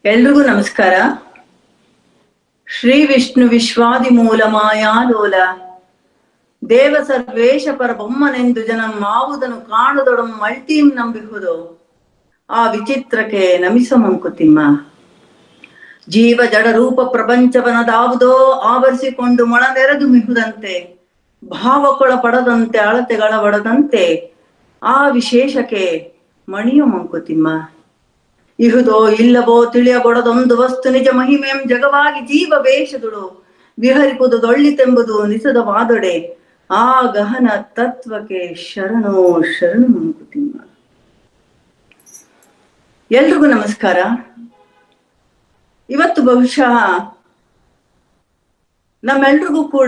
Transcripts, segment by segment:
ಎಲ್ರಿಗೂ ನಮಸ್ಕಾರ ಶ್ರೀ ವಿಷ್ಣು ವಿಶ್ವಾದಿ ಮೂಲ ಮಾಯಾಲೋಲ ದೇವ ಸರ್ವೇಶ ಪರ ಬೊಮ್ಮನೆಂದು ಜನ ಮಾವುದನು ಕಾಣುದೊಡಂ ಮಲ್ಟೀಂ ನಂಬಿಹುದು ಆ ವಿಚಿತ್ರಕ್ಕೆ ನಮಿಸ ಮಂಕುತಿಮ್ಮ ಜೀವ ಜಡ ರೂಪ ಪ್ರಪಂಚವನದಾವುದೋ ಆವರಿಸಿಕೊಂಡು ಮೊಳನೆರೆದು ಮಿಹುದಂತೆ ಭಾವಕೊಳ ಪಡದಂತೆ ಅಳತೆಗಳ ಬಡದಂತೆ ಆ ವಿಶೇಷಕ್ಕೆ ಮಣಿಯು ಮಂಕುತಿಮ್ಮ ಇಹುದೋ ಇಲ್ಲವೋ ತಿಳಿಯಬೊಡದೊಂದು ವಸ್ತು ನಿಜ ಮಹಿಮೆಂ ಜಗವಾಗಿ ಜೀವ ವೇಷದುಡು ವಿಹರಿಪುದು ದೊಳ್ಳಿತೆಂಬುದು ನಿಸದವಾದೊಡೆ ಆ ಗಹನ ತತ್ವಕ್ಕೆ ಶರಣೋ ಶರಣು ಮಂಕುತಿಮ್ಮ ಎಲ್ರಿಗೂ ನಮಸ್ಕಾರ ಇವತ್ತು ಬಹುಶಃ ನಮ್ಮೆಲ್ರಿಗೂ ಕೂಡ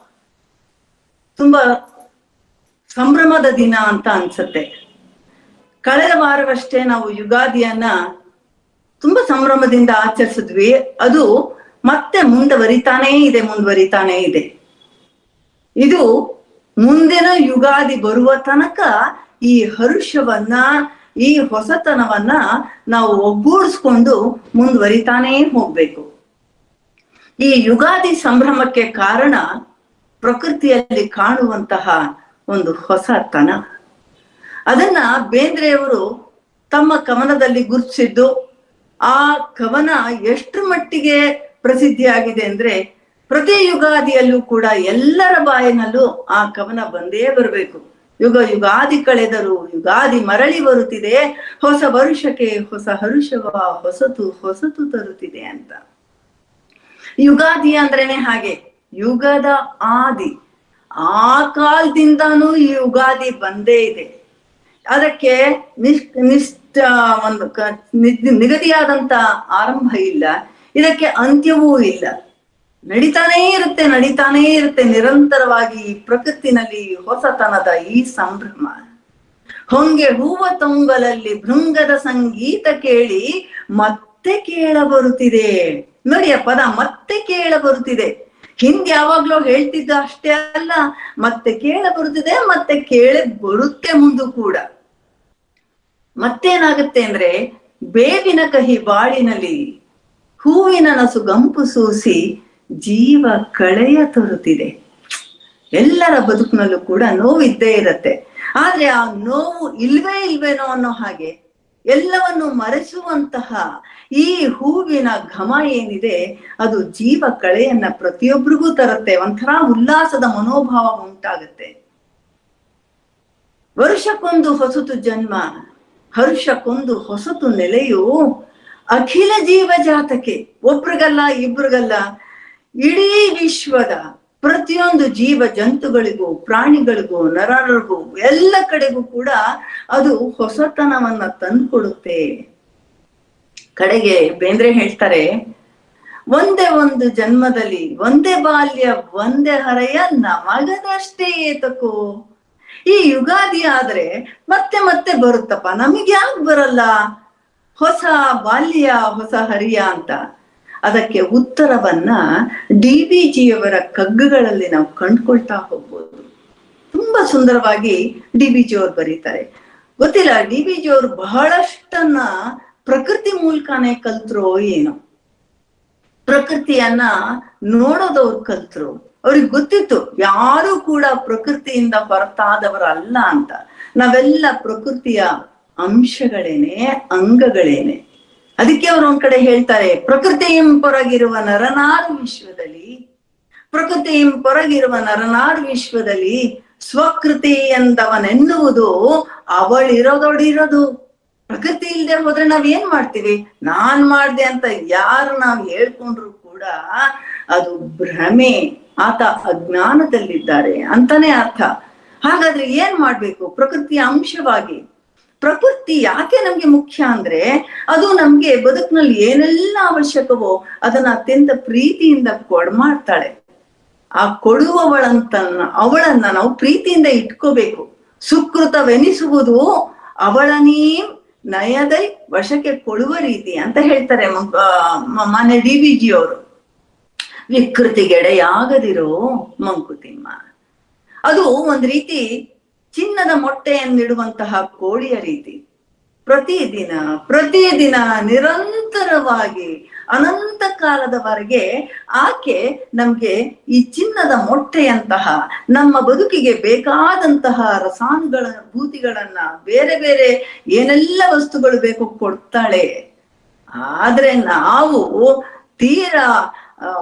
ತುಂಬಾ ಸಂಭ್ರಮದ ದಿನ ಅಂತ ಅನ್ಸುತ್ತೆ ಕಳೆದ ವಾರವಷ್ಟೇ ನಾವು ಯುಗಾದಿಯನ್ನ ತುಂಬಾ ಸಂಭ್ರಮದಿಂದ ಆಚರಿಸಿದ್ವಿ ಅದು ಮತ್ತೆ ಮುಂದುವರಿತಾನೇ ಇದೆ ಮುಂದುವರಿತಾನೇ ಇದೆ ಇದು ಮುಂದಿನ ಯುಗಾದಿ ಬರುವ ತನಕ ಈ ಹರುಷವನ್ನ ಈ ಹೊಸತನವನ್ನ ನಾವು ಒಗ್ಗೂಡಿಸ್ಕೊಂಡು ಮುಂದುವರಿತಾನೇ ಹೋಗ್ಬೇಕು ಈ ಯುಗಾದಿ ಸಂಭ್ರಮಕ್ಕೆ ಕಾರಣ ಪ್ರಕೃತಿಯಲ್ಲಿ ಕಾಣುವಂತಹ ಒಂದು ಹೊಸತನ ಅದನ್ನ ಬೇಂದ್ರೆಯವರು ತಮ್ಮ ಕವನದಲ್ಲಿ ಗುರುತಿಸಿದ್ದು ಆ ಕವನ ಎಷ್ಟು ಮಟ್ಟಿಗೆ ಪ್ರಸಿದ್ಧಿಯಾಗಿದೆ ಅಂದ್ರೆ ಪ್ರತಿ ಯುಗಾದಿಯಲ್ಲೂ ಕೂಡ ಎಲ್ಲರ ಬಾಯಿನಲ್ಲೂ ಆ ಕವನ ಬಂದೇ ಬರಬೇಕು ಯುಗ ಯುಗಾದಿ ಕಳೆದರು ಯುಗಾದಿ ಮರಳಿ ಬರುತ್ತಿದೆ ಹೊಸ ವರುಷಕ್ಕೆ ಹೊಸ ಹರುಷವ ಹೊಸತು ಹೊಸತು ತರುತ್ತಿದೆ ಅಂತ ಯುಗಾದಿ ಅಂದ್ರೇನೆ ಹಾಗೆ ಯುಗದ ಆದಿ ಆ ಕಾಲದಿಂದಾನು ಈ ಯುಗಾದಿ ಬಂದೇ ಇದೆ ಅದಕ್ಕೆ ನಿಶ್ ನಿಷ್ಠ ಒಂದು ನಿಗದಿಯಾದಂತ ಆರಂಭ ಇಲ್ಲ ಇದಕ್ಕೆ ಅಂತ್ಯವೂ ಇಲ್ಲ ನಡೀತಾನೇ ಇರುತ್ತೆ ನಡೀತಾನೇ ಇರುತ್ತೆ ನಿರಂತರವಾಗಿ ಈ ಪ್ರಕೃತಿನಲ್ಲಿ ಹೊಸತನದ ಈ ಸಂಭ್ರಮ ಹೊಂಗೆ ಹೂವ ತೊಂಗಲಲ್ಲಿ ಭೃಂಗದ ಸಂಗೀತ ಕೇಳಿ ಮತ್ತೆ ಕೇಳ ಬರುತ್ತಿದೆ ನೋಡಿ ಆ ಪದ ಮತ್ತೆ ಕೇಳ ಬರುತ್ತಿದೆ ಹಿಂದೆ ಯಾವಾಗ್ಲೂ ಹೇಳ್ತಿದ್ದ ಅಷ್ಟೇ ಅಲ್ಲ ಮತ್ತೆ ಕೇಳ ಬರುತ್ತಿದೆ ಮತ್ತೆ ಕೇಳಿ ಬರುತ್ತೆ ಮುಂದು ಕೂಡ ಮತ್ತೇನಾಗುತ್ತೆ ಅಂದ್ರೆ ಬೇವಿನ ಕಹಿ ಬಾಳಿನಲ್ಲಿ ಹೂವಿನ ನಸು ಗಂಪು ಸೂಸಿ ಜೀವ ಕಳೆಯ ತರುತ್ತಿದೆ ಎಲ್ಲರ ಬದುಕಿನಲ್ಲೂ ಕೂಡ ನೋವಿದ್ದೇ ಇರತ್ತೆ ಆದ್ರೆ ಆ ನೋವು ಇಲ್ವೇ ಇಲ್ವೇನೋ ಅನ್ನೋ ಹಾಗೆ ಎಲ್ಲವನ್ನು ಮರೆಸುವಂತಹ ಈ ಹೂವಿನ ಘಮ ಏನಿದೆ ಅದು ಜೀವ ಕಳೆಯನ್ನ ಪ್ರತಿಯೊಬ್ಬರಿಗೂ ತರುತ್ತೆ ಒಂಥರ ಉಲ್ಲಾಸದ ಮನೋಭಾವ ಉಂಟಾಗುತ್ತೆ ವರ್ಷಕ್ಕೊಂದು ಹೊಸತು ಜನ್ಮ ಹರ್ಷಕ್ಕೊಂದು ಹೊಸತು ನೆಲೆಯು ಅಖಿಲ ಜೀವ ಜಾತಕ್ಕೆ ಒಬ್ರಿಗಲ್ಲ ಇಬ್ರಿಗಲ್ಲ ಇಡೀ ವಿಶ್ವದ ಪ್ರತಿಯೊಂದು ಜೀವ ಜಂತುಗಳಿಗೂ ಪ್ರಾಣಿಗಳಿಗೂ ನರರಿಗೂ ಎಲ್ಲ ಕಡೆಗೂ ಕೂಡ ಅದು ಹೊಸತನವನ್ನ ತಂದ್ಕೊಡುತ್ತೆ ಕಡೆಗೆ ಬೇಂದ್ರೆ ಹೇಳ್ತಾರೆ ಒಂದೇ ಒಂದು ಜನ್ಮದಲ್ಲಿ ಒಂದೇ ಬಾಲ್ಯ ಒಂದೇ ಹರೆಯ ನಮಗದಷ್ಟೇ ಏತಕೋ ಈ ಯುಗಾದಿ ಆದ್ರೆ ಮತ್ತೆ ಮತ್ತೆ ಬರುತ್ತಪ್ಪ ನಮಗೆ ಯಾಕೆ ಬರಲ್ಲ ಹೊಸ ಬಾಲ್ಯ ಹೊಸ ಹರಿಯ ಅಂತ ಅದಕ್ಕೆ ಉತ್ತರವನ್ನ ಡಿ ಬಿ ಜಿಯವರ ಕಗ್ಗಗಳಲ್ಲಿ ನಾವು ಕಂಡ್ಕೊಳ್ತಾ ಹೋಗ್ಬೋದು ತುಂಬಾ ಸುಂದರವಾಗಿ ಡಿ ಬಿ ಜಿ ಅವ್ರು ಬರೀತಾರೆ ಗೊತ್ತಿಲ್ಲ ಡಿ ಬಿ ಜಿ ಅವ್ರು ಬಹಳಷ್ಟನ್ನ ಪ್ರಕೃತಿ ಮೂಲಕನೇ ಕಲ್ತ್ರೋ ಏನೋ ಪ್ರಕೃತಿಯನ್ನ ನೋಡೋದವ್ರು ಕಲ್ತ್ರು ಅವ್ರಿಗೆ ಗೊತ್ತಿತ್ತು ಯಾರು ಕೂಡ ಪ್ರಕೃತಿಯಿಂದ ಹೊರತಾದವರಲ್ಲ ಅಂತ ನಾವೆಲ್ಲ ಪ್ರಕೃತಿಯ ಅಂಶಗಳೇನೆ ಅಂಗಗಳೇನೆ ಅದಕ್ಕೆ ಅವ್ರು ಒಂದ್ ಕಡೆ ಹೇಳ್ತಾರೆ ಪ್ರಕೃತಿಯಂ ಹೊರಗಿರುವ ನರನಾರು ವಿಶ್ವದಲ್ಲಿ ಪ್ರಕೃತಿಯಂ ಹೊರಗಿರುವ ನರನಾರು ವಿಶ್ವದಲ್ಲಿ ಸ್ವಕೃತಿ ಎಂದವನೆನ್ನುವುದು ಅವಳಿರೋದೊಡಿರೋದು ಪ್ರಕೃತಿ ಇಲ್ಲದೆ ಹೋದ್ರೆ ನಾವ್ ಏನ್ ಮಾಡ್ತೀವಿ ನಾನ್ ಮಾಡ್ದೆ ಅಂತ ಯಾರು ನಾವ್ ಹೇಳ್ಕೊಂಡ್ರು ಕೂಡ ಅದು ಭ್ರಮೆ ಆತ ಅಜ್ಞಾನದಲ್ಲಿದ್ದಾರೆ ಅಂತಾನೆ ಅರ್ಥ ಹಾಗಾದ್ರೆ ಏನ್ ಮಾಡ್ಬೇಕು ಪ್ರಕೃತಿಯ ಅಂಶವಾಗಿ ಪ್ರಕೃತಿ ಯಾಕೆ ನಮ್ಗೆ ಮುಖ್ಯ ಅಂದ್ರೆ ಅದು ನಮ್ಗೆ ಬದುಕಿನಲ್ಲಿ ಏನೆಲ್ಲ ಅವಶ್ಯಕವೋ ಅದನ್ನ ಅತ್ಯಂತ ಪ್ರೀತಿಯಿಂದ ಕೊಡ್ಮಾಡ್ತಾಳೆ ಆ ಕೊಡುವವಳಂತ ಅವಳನ್ನ ನಾವು ಪ್ರೀತಿಯಿಂದ ಇಟ್ಕೋಬೇಕು ಸುಕೃತವೆನಿಸುವುದು ಅವಳನೀ ನಯದೈ ವಶಕ್ಕೆ ಕೊಡುವ ರೀತಿ ಅಂತ ಹೇಳ್ತಾರೆ ಮಾನ್ಯ ಡಿ ಬಿ ಜಿ ಅವರು ವಿಕೃತಿಗೆಡೆಯಾಗದಿರೋ ಮಂಕುತಿಮ್ಮ ಅದು ಒಂದ್ ರೀತಿ ಚಿನ್ನದ ಮೊಟ್ಟೆಯನ್ನಿಡುವಂತಹ ಕೋಳಿಯ ರೀತಿ ಪ್ರತಿದಿನ ಪ್ರತಿದಿನ ನಿರಂತರವಾಗಿ ಅನಂತ ಕಾಲದವರೆಗೆ ಆಕೆ ನಮ್ಗೆ ಈ ಚಿನ್ನದ ಮೊಟ್ಟೆಯಂತಹ ನಮ್ಮ ಬದುಕಿಗೆ ಬೇಕಾದಂತಹ ರಸಾನುಗಳ ಭೂತಿಗಳನ್ನ ಬೇರೆ ಬೇರೆ ಏನೆಲ್ಲ ವಸ್ತುಗಳು ಬೇಕು ಕೊಡ್ತಾಳೆ ಆದ್ರೆ ನಾವು ತೀರಾ ಆ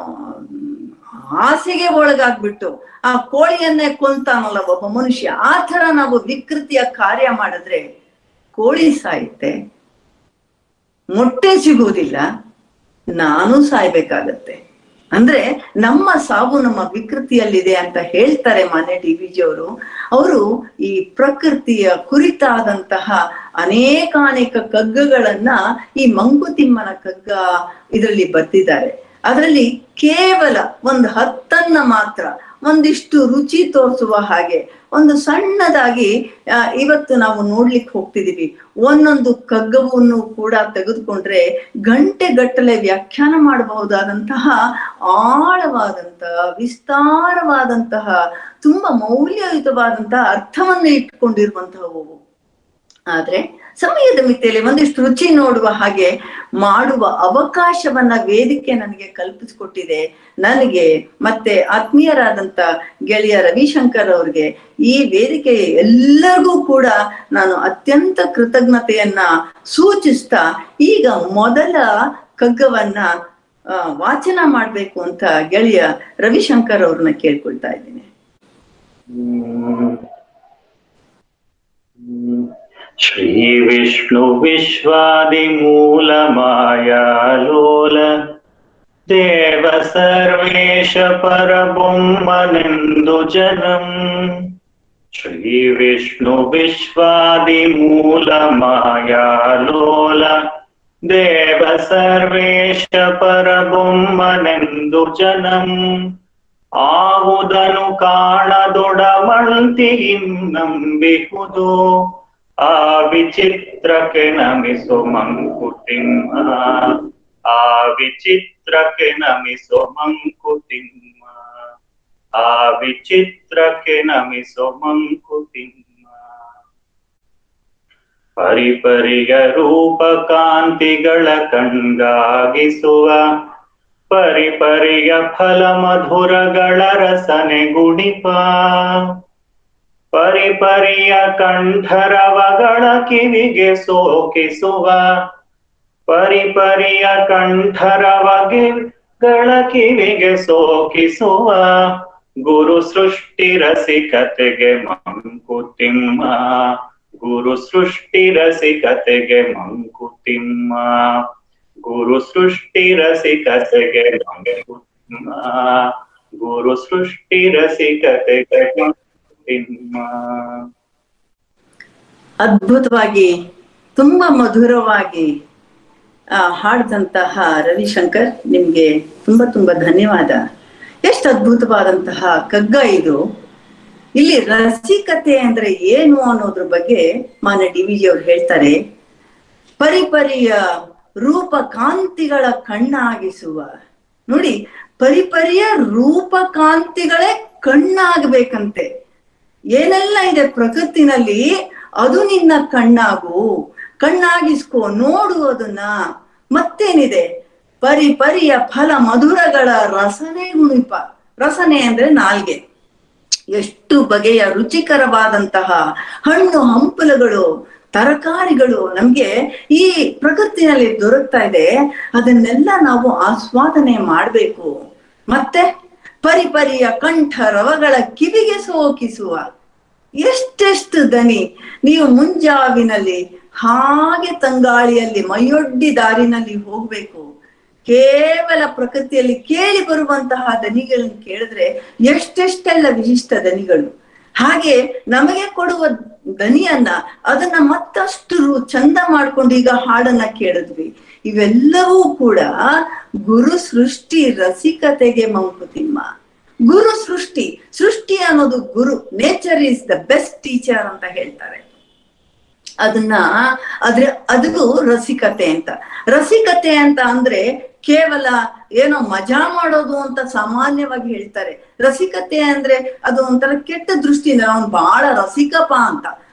ಆಸೆಗೆ ಒಳಗಾಗ್ಬಿಟ್ಟು ಆ ಕೋಳಿಯನ್ನೇ ಕೊಂತಾನಲ್ಲ ಒಬ್ಬ ಮನುಷ್ಯ ಆ ತರ ನಾವು ವಿಕೃತಿಯ ಕಾರ್ಯ ಮಾಡಿದ್ರೆ ಕೋಳಿ ಸಾಯುತ್ತೆ ಮೊಟ್ಟೆ ಸಿಗುವುದಿಲ್ಲ ನಾನು ಸಾಯ್ಬೇಕಾಗತ್ತೆ ಅಂದ್ರೆ ನಮ್ಮ ಸಾವು ನಮ್ಮ ವಿಕೃತಿಯಲ್ಲಿದೆ ಅಂತ ಹೇಳ್ತಾರೆ ಮಾನ್ಯ ಡಿ ವಿ ಅವರು ಅವರು ಈ ಪ್ರಕೃತಿಯ ಕುರಿತಾದಂತಹ ಅನೇಕಾನೇಕ ಕಗ್ಗಗಳನ್ನ ಈ ಮಂಕುತಿಮ್ಮನ ಕಗ್ಗ ಇದರಲ್ಲಿ ಬರ್ತಿದ್ದಾರೆ ಅದರಲ್ಲಿ ಕೇವಲ ಒಂದು ಹತ್ತನ್ನ ಮಾತ್ರ ಒಂದಿಷ್ಟು ರುಚಿ ತೋರಿಸುವ ಹಾಗೆ ಒಂದು ಸಣ್ಣದಾಗಿ ಆ, ಇವತ್ತು ನಾವು ನೋಡ್ಲಿಕ್ಕೆ ಹೋಗ್ತಿದೀವಿ ಒಂದೊಂದು ಕಗ್ಗವನ್ನು ಕೂಡ ತೆಗೆದುಕೊಂಡ್ರೆ ಗಂಟೆ ಗಟ್ಟಲೆ ವ್ಯಾಖ್ಯಾನ ಮಾಡಬಹುದಾದಂತಹ ಆಳವಾದಂತಹ ವಿಸ್ತಾರವಾದಂತಹ ತುಂಬಾ ಮೌಲ್ಯಯುತವಾದಂತಹ ಅರ್ಥವನ್ನ ಇಟ್ಕೊಂಡಿರುವಂತಹವು ಆದ್ರೆ ಸಮಯದ ಮಿತಿಯಲ್ಲಿ ಒಂದಿಷ್ಟು ರುಚಿ ನೋಡುವ ಹಾಗೆ ಮಾಡುವ ಅವಕಾಶವನ್ನ ವೇದಿಕೆ ನನಗೆ ಕಲ್ಪಿಸಿಕೊಟ್ಟಿದೆ ನನಗೆ ಮತ್ತೆ ಆತ್ಮೀಯರಾದಂತ ಗೆಳೆಯ ರವಿಶಂಕರ್ ಅವ್ರಿಗೆ ಈ ವೇದಿಕೆ ಎಲ್ಲರಿಗೂ ಕೂಡ ನಾನು ಅತ್ಯಂತ ಕೃತಜ್ಞತೆಯನ್ನ ಸೂಚಿಸ್ತಾ ಈಗ ಮೊದಲ ಕಗ್ಗವನ್ನ ಆ, ವಾಚನ ಮಾಡ್ಬೇಕು ಅಂತ ಗೆಳೆಯ ರವಿಶಂಕರ್ ಅವ್ರನ್ನ ಕೇಳ್ಕೊಳ್ತಾ ಇದ್ದೀನಿ श्रीविष्णुविश्वादिमूलमायालोल देव सर्वेश परबुम्मनिन्दुजनम् श्रीविष्णुविश्वादिमूलमायालोल देव सर्वेश परबुम्मनिन्दुजनम् ಆವುದನು ಕಾಣದೊಡಮಂತಿ ನಂಬಿಹುದು ಆ ವಿಚಿತ್ರಕ್ಕೆ ನಮಿಸು ಮಂಕುತಿಮ್ಮ ಆ ವಿಚಿತ್ರಕ್ಕೆ ನಮಿಸು ಮಂಕುತಿಮ್ಮ ಆ ವಿಚಿತ್ರಕ್ಕೆ ನಮಿಸು ಮಂಕುತಿಮ್ಮ ಪರಿಪರಿಯ ರೂಪ ಕಾಂತಿಗಳ ಕಣ್ಗಾಗಿಸುವ ಪರಿಪರಿಯ ಫಲ ಮಧುರಗಳ ರಸನೆ ಗುಣಿಪ ಪರಿಪರಿಯ ಕಂಠರವಗಳ ಕಿವಿಗೆ ಸೋಕಿಸುವ ಪರಿಪರಿಯ ಕಂಠರವಗಳ ಕಿವಿಗೆ ಸೋಕಿಸುವ ಗುರು ಸೃಷ್ಟಿ ರಸಿಕತೆಗೆ ಮಂಕುತಿಮ್ಮ ಗುರು ಸೃಷ್ಟಿ ರಸಿಕತೆಗೆ ಮಂಕುತಿಮ್ಮ ಗುರು ಸೃಷ್ಟಿ ರಸಿಕತೆಗೆ ಮಂಕುತಿಮ್ಮ ಗುರು ಸೃಷ್ಟಿ ರಸಿಕತೆಗೆ ಮಂಕುತಿಮ್ಮ ಅದ್ಭುತವಾಗಿ ತುಂಬಾ ಮಧುರವಾಗಿ ಆ, ಹಾಡ್ದಂತಹ ರವಿಶಂಕರ್ ನಿಮ್ಗೆ ತುಂಬಾ ತುಂಬಾ ಧನ್ಯವಾದ ಎಷ್ಟು ಅದ್ಭುತವಾದಂತಹ ಕಗ್ಗ ಇದು ಇಲ್ಲಿ ರಸಿಕತೆ ಅಂದ್ರೆ ಏನು ಅನ್ನೋದ್ರ ಬಗ್ಗೆ ಮಾನ್ಯ ಡಿ ವಿ ಜಿ ಅವ್ರು ಹೇಳ್ತಾರೆ ಪರಿಪರಿಯ ರೂಪ ಕಾಂತಿಗಳ ಕಣ್ಣಾಗಿಸುವ ನೋಡಿ ಪರಿಪರಿಯ ರೂಪ ಕಾಂತಿಗಳೇ ಕಣ್ಣಾಗಬೇಕಂತೆ ಏನೆಲ್ಲ ಇದೆ ಪ್ರಕೃತಿನಲ್ಲಿ ಅದು ನಿನ್ನ ಕಣ್ಣಾಗು ಕಣ್ಣಾಗಿಸ್ಕೋ ನೋಡು ಅದನ್ನ ಮತ್ತೇನಿದೆ ಪರಿ ಪರಿಯ ಫಲ ಮಧುರಗಳ ರಸನೆ ಗುಣಿಪ ರಸನೆ ಅಂದ್ರೆ ನಾಲ್ಗೆ ಎಷ್ಟು ಬಗೆಯ ರುಚಿಕರವಾದಂತಹ ಹಣ್ಣು ಹಂಪಲುಗಳು ತರಕಾರಿಗಳು ನಮ್ಗೆ ಈ ಪ್ರಕೃತಿನಲ್ಲಿ ದೊರಕ್ತಾ ಇದೆ ಅದನ್ನೆಲ್ಲ ನಾವು ಆಸ್ವಾದನೆ ಮಾಡ್ಬೇಕು ಮತ್ತೆ ಪರಿಪರಿಯ ಕಂಠ ರವಗಳ ಕಿವಿಗೆ ಸೋಕಿಸುವ ಎಷ್ಟೆಷ್ಟು ದನಿ ನೀವು ಮುಂಜಾವಿನಲ್ಲಿ ಹಾಗೆ ತಂಗಾಳಿಯಲ್ಲಿ ಮೈಯೊಡ್ಡಿ ದಾರಿನಲ್ಲಿ ಹೋಗ್ಬೇಕು ಕೇವಲ ಪ್ರಕೃತಿಯಲ್ಲಿ ಕೇಳಿ ಬರುವಂತಹ ದನಿಗಳನ್ನು ಕೇಳಿದ್ರೆ ಎಷ್ಟೆಷ್ಟೆಲ್ಲ ವಿಶಿಷ್ಟ ದನಿಗಳು ಹಾಗೆ ನಮಗೆ ಕೊಡುವ ದನಿಯನ್ನ ಅದನ್ನ ಮತ್ತಷ್ಟು ರು- ಚಂದ ಮಾಡ್ಕೊಂಡು ಈಗ ಹಾಡನ್ನ ಕೇಳಿದ್ವಿ ಇವೆಲ್ಲವೂ ಕೂಡ ಗುರು ಸೃಷ್ಟಿ ರಸಿಕತೆಗೆ ಮಂಕುತಿಮ್ಮ ಗುರು ಸೃಷ್ಟಿ ಸೃಷ್ಟಿ ಅನ್ನೋದು ಗುರು nature is the best teacher ಅಂತ ಹೇಳ್ತಾರೆ ಅದನ್ನ ಅದ್ರ ಅದು ರಸಿಕತೆ ಅಂತ ರಸಿಕತೆ ಅಂತ ಅಂದ್ರೆ ಕೇವಲ ಏನೋ ಮಜಾ ಮಾಡೋದು ಅಂತ ಸಾಮಾನ್ಯವಾಗಿ ಹೇಳ್ತಾರೆ ರಸಿಕತೆ ಅಂದ್ರೆ ಅದು ಒಂಥರ ಕೆಟ್ಟ ದೃಷ್ಟಿಯಿಂದ ಅವನು ಬಹಳ ರಸಿಕಪ ಅಂತ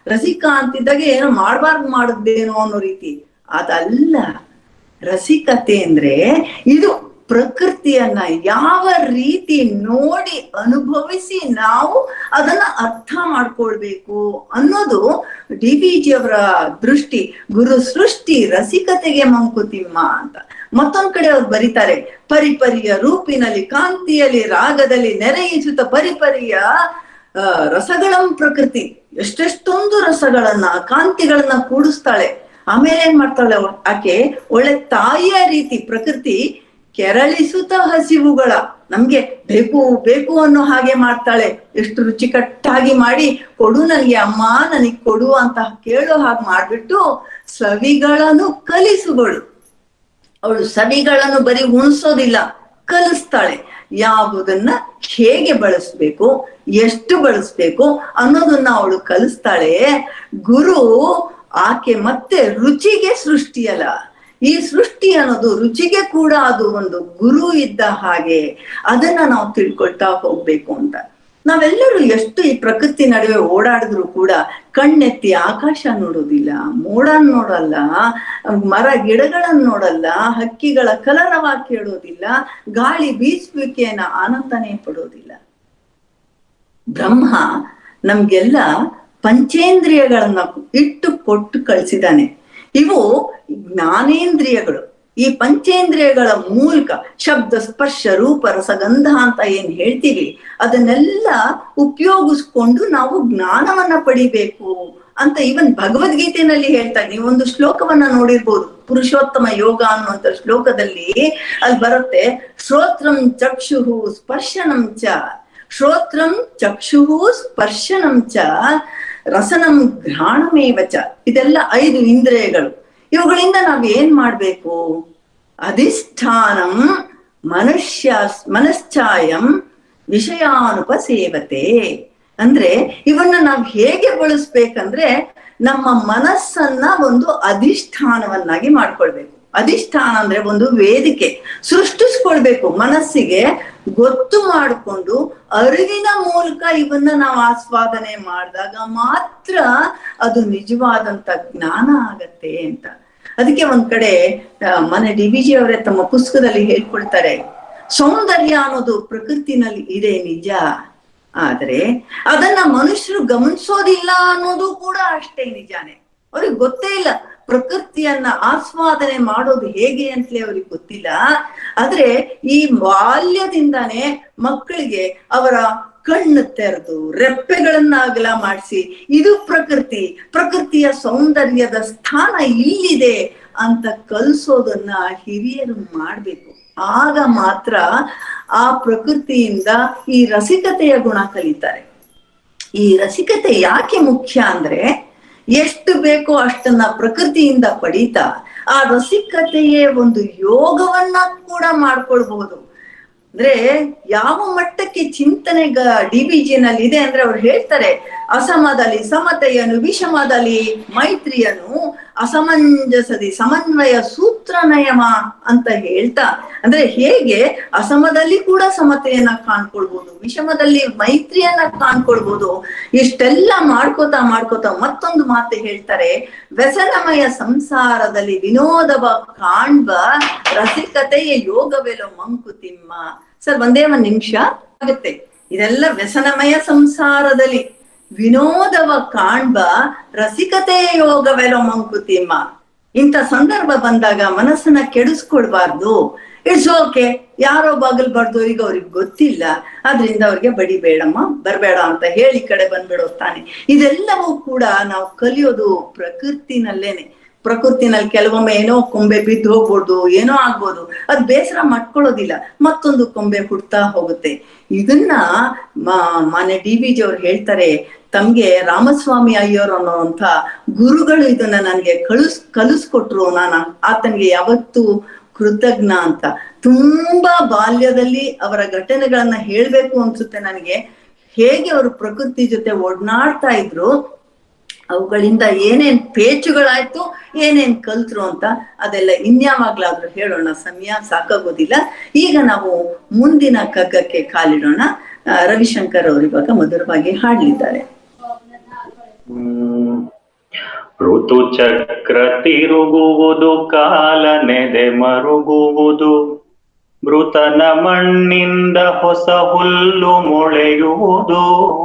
ರಸಿಕ ಅಂತಿದ್ದಾಗ ಏನೋ ಮಾಡ್ಬಾರ್ದು ಮಾಡುದೇನೋ ಅನ್ನೋ ರೀತಿ ಅದಲ್ಲ ರಸಿಕತೆ ಅಂದ್ರೆ ಇದು ಪ್ರಕೃತಿಯನ್ನ ಯಾವ ರೀತಿ ನೋಡಿ ಅನುಭವಿಸಿ ನಾವು ಅದನ್ನ ಅರ್ಥ ಮಾಡ್ಕೊಳ್ಬೇಕು ಅನ್ನೋದು ಡಿ ವಿ ಜಿ ಅವರ ದೃಷ್ಟಿ ಗುರು ಸೃಷ್ಟಿ ರಸಿಕತೆಗೆ ಮಂಕುತಿಮ್ಮ ಅಂತ ಮತ್ತೊಂದ್ ಕಡೆ ಅವ್ರು ಬರೀತಾರೆ ಪರಿಪರಿಯ ರೂಪಿನಲ್ಲಿ ಕಾಂತಿಯಲ್ಲಿ ರಾಗದಲ್ಲಿ ನೆರೆಯಿಸುತ್ತ ಪರಿಪರಿಯ ಆ ರಸಗಳಂ ಪ್ರಕೃತಿ ಎಷ್ಟೆಷ್ಟೊಂದು ರಸಗಳನ್ನ ಕಾಂತಿಗಳನ್ನ ಕೂಡಿಸ್ತಾಳೆ ಆಮೇಲೆ ಏನ್ ಮಾಡ್ತಾಳೆ ಅವ- ಆಕೆ ಒಳ್ಳೆ ತಾಯಿಯ ರೀತಿ ಪ್ರಕೃತಿ ಕೆರಳಿಸುತ್ತ ಹಸಿವುಗಳ ನಮ್ಗೆ ಬೇಕು ಬೇಕು ಅನ್ನೋ ಹಾಗೆ ಮಾಡ್ತಾಳೆ ಎಷ್ಟು ರುಚಿಕಟ್ಟಾಗಿ ಮಾಡಿ ಕೊಡು ನನಗೆ ಅಮ್ಮ ನನಗ್ ಕೊಡು ಅಂತ ಕೇಳೋ ಹಾಗೆ ಮಾಡ್ಬಿಟ್ಟು ಸವಿಗಳನ್ನು ಕಲಿಸುಗಳು ಅವಳು ಸವಿಗಳನ್ನು ಬರೀ ಉಣಿಸೋದಿಲ್ಲ ಕಲಿಸ್ತಾಳೆ ಯಾವುದನ್ನ ಹೇಗೆ ಬಳಸ್ಬೇಕು ಎಷ್ಟು ಬಳಸ್ಬೇಕು ಅನ್ನೋದನ್ನ ಅವಳು ಕಲಿಸ್ತಾಳೆ ಗುರು ಆಕೆ ಮತ್ತೆ ರುಚಿಗೆ ಸೃಷ್ಟಿಯಲ್ಲ ಈ ಸೃಷ್ಟಿ ಅನ್ನೋದು ರುಚಿಗೆ ಕೂಡ ಅದು ಒಂದು ಗುರು ಇದ್ದ ಹಾಗೆ ಅದನ್ನ ನಾವು ತಿಳ್ಕೊಳ್ತಾ ಹೋಗ್ಬೇಕು ಅಂತ ನಾವೆಲ್ಲರೂ ಎಷ್ಟು ಈ ಪ್ರಕೃತಿ ನಡುವೆ ಓಡಾಡಿದ್ರು ಕೂಡ ಕಣ್ಣೆತ್ತಿ ಆಕಾಶ ನೋಡೋದಿಲ್ಲ ಮೋಡ ನೋಡಲ್ಲ ಮರ ಗಿಡಗಳನ್ನ ನೋಡಲ್ಲ ಹಕ್ಕಿಗಳ ಕಲರವ ಕೇಳೋದಿಲ್ಲ ಗಾಳಿ ಬೀಸುವಿಕೆಯನ್ನ ಆನಂದನೆ ಪಡೋದಿಲ್ಲ ಬ್ರಹ್ಮ ನಮ್ಗೆಲ್ಲ ಪಂಚೇಂದ್ರಿಯಗಳನ್ನ ಇಟ್ಟು ಕೊಟ್ಟು ಕಳಿಸಿದಾನೆ ಇವು ಜ್ಞಾನೇಂದ್ರಿಯಗಳು ಈ ಪಂಚೇಂದ್ರಿಯಗಳ ಮೂಲಕ ಶಬ್ದ ಸ್ಪರ್ಶ ರೂಪ ರಸಗಂಧ ಅಂತ ಏನ್ ಹೇಳ್ತೀವಿ ಅದನ್ನೆಲ್ಲ ಉಪಯೋಗಿಸ್ಕೊಂಡು ನಾವು ಜ್ಞಾನವನ್ನ ಪಡಿಬೇಕು ಅಂತ ಇವನ್ ಭಗವದ್ಗೀತೆನಲ್ಲಿ ಹೇಳ್ತಾ ನೀವು ಒಂದು ಶ್ಲೋಕವನ್ನ ನೋಡಿರ್ಬೋದು ಪುರುಷೋತ್ತಮ ಯೋಗ ಅನ್ನುವಂತ ಶ್ಲೋಕದಲ್ಲಿ ಅಲ್ಲಿ ಬರುತ್ತೆ ಶ್ರೋತ್ರಂ ಚಕ್ಷುಹು ಸ್ಪರ್ಶನಂ ಚ ಶ್ರೋತ್ರಂ ಚಕ್ಷುಹು ಸ್ಪರ್ಶನಂ ಚ ರಸನಂ ಘ್ರಾಣಮೇವ ಚ ಇದೆಲ್ಲ ಐದು ಇಂದ್ರಿಯಗಳು ಇವುಗಳಿಂದ ನಾವ್ ಏನ್ ಮಾಡ್ಬೇಕು ಅಧಿಷ್ಠಾನಂ ಮನುಷ್ಯ ಮನಶ್ಚಾಯಂ ವಿಷಯಾನುಪಸೇವತೆ ಅಂದ್ರೆ ಇವನ್ನ ನಾವ್ ಹೇಗೆ ಬಳಸ್ಬೇಕಂದ್ರೆ ನಮ್ಮ ಮನಸ್ಸನ್ನ ಒಂದು ಅಧಿಷ್ಠಾನವನ್ನಾಗಿ ಮಾಡ್ಕೊಳ್ಬೇಕು ಅಧಿಷ್ಠಾನ ಅಂದ್ರೆ ಒಂದು ವೇದಿಕೆ ಸೃಷ್ಟಿಸ್ಕೊಳ್ಬೇಕು ಮನಸ್ಸಿಗೆ ಗೊತ್ತು ಮಾಡಿಕೊಂಡು ಅರಿವಿನ ಮೂಲಕ ಇವನ್ನ ನಾವು ಆಸ್ವಾದನೆ ಮಾಡಿದಾಗ ಮಾತ್ರ ಅದು ನಿಜವಾದಂತ ಜ್ಞಾನ ಆಗತ್ತೆ ಅಂತ ಅದಕ್ಕೆ ಒಂದ್ ಕಡೆ ಆ, ಮನೆ ಡಿ ವಿ ಜಿ ಅವರೇ ತಮ್ಮ ಪುಸ್ತಕದಲ್ಲಿ ಹೇಳ್ಕೊಳ್ತಾರೆ ಸೌಂದರ್ಯ ಅನ್ನೋದು ಪ್ರಕೃತಿನಲ್ಲಿ ಇದೆ ನಿಜ ಆದ್ರೆ ಅದನ್ನ ಮನುಷ್ಯರು ಗಮನಿಸೋದಿಲ್ಲ ಅನ್ನೋದು ಕೂಡ ಅಷ್ಟೇ ನಿಜಾನೇ ಅವ್ರಿಗೆ ಗೊತ್ತೇ ಇಲ್ಲ ಪ್ರಕೃತಿಯನ್ನ ಆಸ್ವಾದನೆ ಮಾಡೋದು ಹೇಗೆ ಅಂತಲೇ ಅವ್ರಿಗೆ ಗೊತ್ತಿಲ್ಲ ಆದ್ರೆ ಈ ಬಾಲ್ಯದಿಂದಾನೇ ಮಕ್ಕಳಿಗೆ ಅವರ ಕಣ್ಣು ತೆರೆದು ರೆಪ್ಪೆಗಳನ್ನ ಅಗಲ ಮಾಡಿಸಿ ಇದು ಪ್ರಕೃತಿ ಪ್ರಕೃತಿಯ ಸೌಂದರ್ಯದ ಸ್ಥಾನ ಇಲ್ಲಿದೆ ಅಂತ ಕಲ್ಸೋದನ್ನ ಹಿರಿಯರು ಮಾಡ್ಬೇಕು ಆಗ ಮಾತ್ರ ಆ ಪ್ರಕೃತಿಯಿಂದ ಈ ರಸಿಕತೆಯ ಗುಣ ಕಲಿತಾರೆ ಈ ರಸಿಕತೆ ಯಾಕೆ ಮುಖ್ಯ ಅಂದ್ರೆ ಎಷ್ಟು ಬೇಕೋ ಅಷ್ಟನ್ನ ಪ್ರಕೃತಿಯಿಂದ ಪಡೀತಾ ಆ ರಸಿಕತೆಯೇ ಒಂದು ಯೋಗವನ್ನ ಕೂಡ ಮಾಡ್ಕೊಳ್ಬಹುದು ಅಂದ್ರೆ ಯಾವ ಮಟ್ಟಕ್ಕೆ ಚಿಂತನೆ ಡಿ ಬಿ ನಲ್ಲಿ ಇದೆ ಅಂದ್ರೆ ಅವ್ರು ಹೇಳ್ತಾರೆ ಅಸಮದಲ್ಲಿ ಸಮತೆಯನ್ನು ವಿಷಮದಲ್ಲಿ ಮೈತ್ರಿಯನ್ನು ಅಸಮಂಜಸದಿ ಸಮನ್ವಯ ಸೂತ್ರ ನಯಮ ಅಂತ ಹೇಳ್ತಾ ಅಂದ್ರೆ ಹೇಗೆ ಅಸಮದಲ್ಲಿ ಕೂಡ ಸಮತೆಯನ್ನ ಕಾಣ್ಕೊಳ್ಬಹುದು ವಿಷಮದಲ್ಲಿ ಮೈತ್ರಿಯನ್ನ ಕಾಣ್ಕೊಳ್ಬಹುದು ಇಷ್ಟೆಲ್ಲ ಮಾಡ್ಕೋತಾ ಮಾಡ್ಕೋತಾ ಮತ್ತೊಂದು ಮಾತು ಹೇಳ್ತಾರೆ ವ್ಯಸನಮಯ ಸಂಸಾರದಲ್ಲಿ ವಿನೋದವ ಕಾಣ್ಬ ರಸಿಕತೆಯ ಯೋಗವೆಲೋ ಮಂಕುತಿಮ್ಮ ಸರ್ ಒಂದೇ ಒಂದ್ ನಿಮಿಷ ಆಗುತ್ತೆ ಇದೆಲ್ಲ ವ್ಯಸನಮಯ ಸಂಸಾರದಲ್ಲಿ ವಿನೋದವ ಕಾಣ್ಬ ರಸಿಕತೆಯ ಯೋಗವೆಲೋ ಮಂಕುತಿಮ್ಮ ಇಂಥ ಸಂದರ್ಭ ಬಂದಾಗ ಮನಸ್ಸನ್ನ ಕೆಡಿಸ್ಕೊಳ್ಬಾರ್ದು ಇಟ್ಸ್ ಓಕೆ ಯಾರೋ ಬಾಗಿಲ್ ಬರ್ದು ಈಗ ಅವ್ರಿಗೆ ಗೊತ್ತಿಲ್ಲ ಆದ್ರಿಂದ ಅವ್ರಿಗೆ ಬಡಿಬೇಡಮ್ಮ ಬರ್ಬೇಡ ಅಂತ ಹೇಳಿ ಈ ಕಡೆ ಬಂದ್ಬಿಡೋ ತಾನೆ ಇದೆಲ್ಲವೂ ಕೂಡ ನಾವು ಕಲಿಯೋದು ಪ್ರಕೃತಿನಲ್ಲೇನೆ ಪ್ರಕೃತಿನಲ್ಲಿ ಕೆಲವೊಮ್ಮೆ ಏನೋ ಕೊಂಬೆ ಬಿದ್ದು ಹೋಗ್ಬೋದು ಏನೋ ಆಗ್ಬೋದು ಅದ್ ಬೇಸರ ಮಾಡ್ಕೊಳ್ಳೋದಿಲ್ಲ ಮತ್ತೊಂದು ಕೊಂಬೆ ಹುಡ್ತಾ ಹೋಗುತ್ತೆ ಇದನ್ನ ಮಾನ್ಯ ಡಿ ಬಿ ಜಿ ಅವ್ರು ಹೇಳ್ತಾರೆ ತಮ್ಗೆ ರಾಮಸ್ವಾಮಿ ಅಯ್ಯರ್ ಅನ್ನೋಂಥ ಗುರುಗಳು ಇದನ್ನ ನನಗೆ ಕಳಿಸ್ ಕಲಿಸ್ಕೊಟ್ರು ನಾನು ಆತನಿಗೆ ಯಾವತ್ತೂ ಕೃತಜ್ಞ ಅಂತ ತುಂಬಾ ಬಾಲ್ಯದಲ್ಲಿ ಅವರ ಘಟನೆಗಳನ್ನ ಹೇಳ್ಬೇಕು ಅನ್ಸುತ್ತೆ ನನಗೆ ಹೇಗೆ ಅವರು ಪ್ರಕೃತಿ ಜೊತೆ ಒಡನಾಡ್ತಾ ಇದ್ರು ಅವುಗಳಿಂದ ಏನೇನ್ ಪೇಚುಗಳಾಯ್ತು ಏನೇನ್ ಕಲ್ತ್ರು ಅಂತ ಅದೆಲ್ಲ ಇನ್ಯಾವಾಗ್ಲಾದ್ರೂ ಹೇಳೋಣ ಸಮಯ ಸಾಕಾಗೋದಿಲ್ಲ ಈಗ ನಾವು ಮುಂದಿನ ಕಗ್ಗಕ್ಕೆ ಕಾಲಿಡೋಣ ಆ, ರವಿಶಂಕರ್ ಅವರು ಇವಾಗ ಮಧುರವಾಗಿ ಹಾಡ್ಲಿದ್ದಾರೆ ಹ್ಮ್. ಋತುಚಕ್ರ ತಿರುಗುವುದು ಕಾಲ ನೆದೆ ಮರುಗುವುದು ಮೃತನ ಮಣ್ಣಿಂದ ಹೊಸ ಹುಲ್ಲು ಮೊಳೆಯುವುದು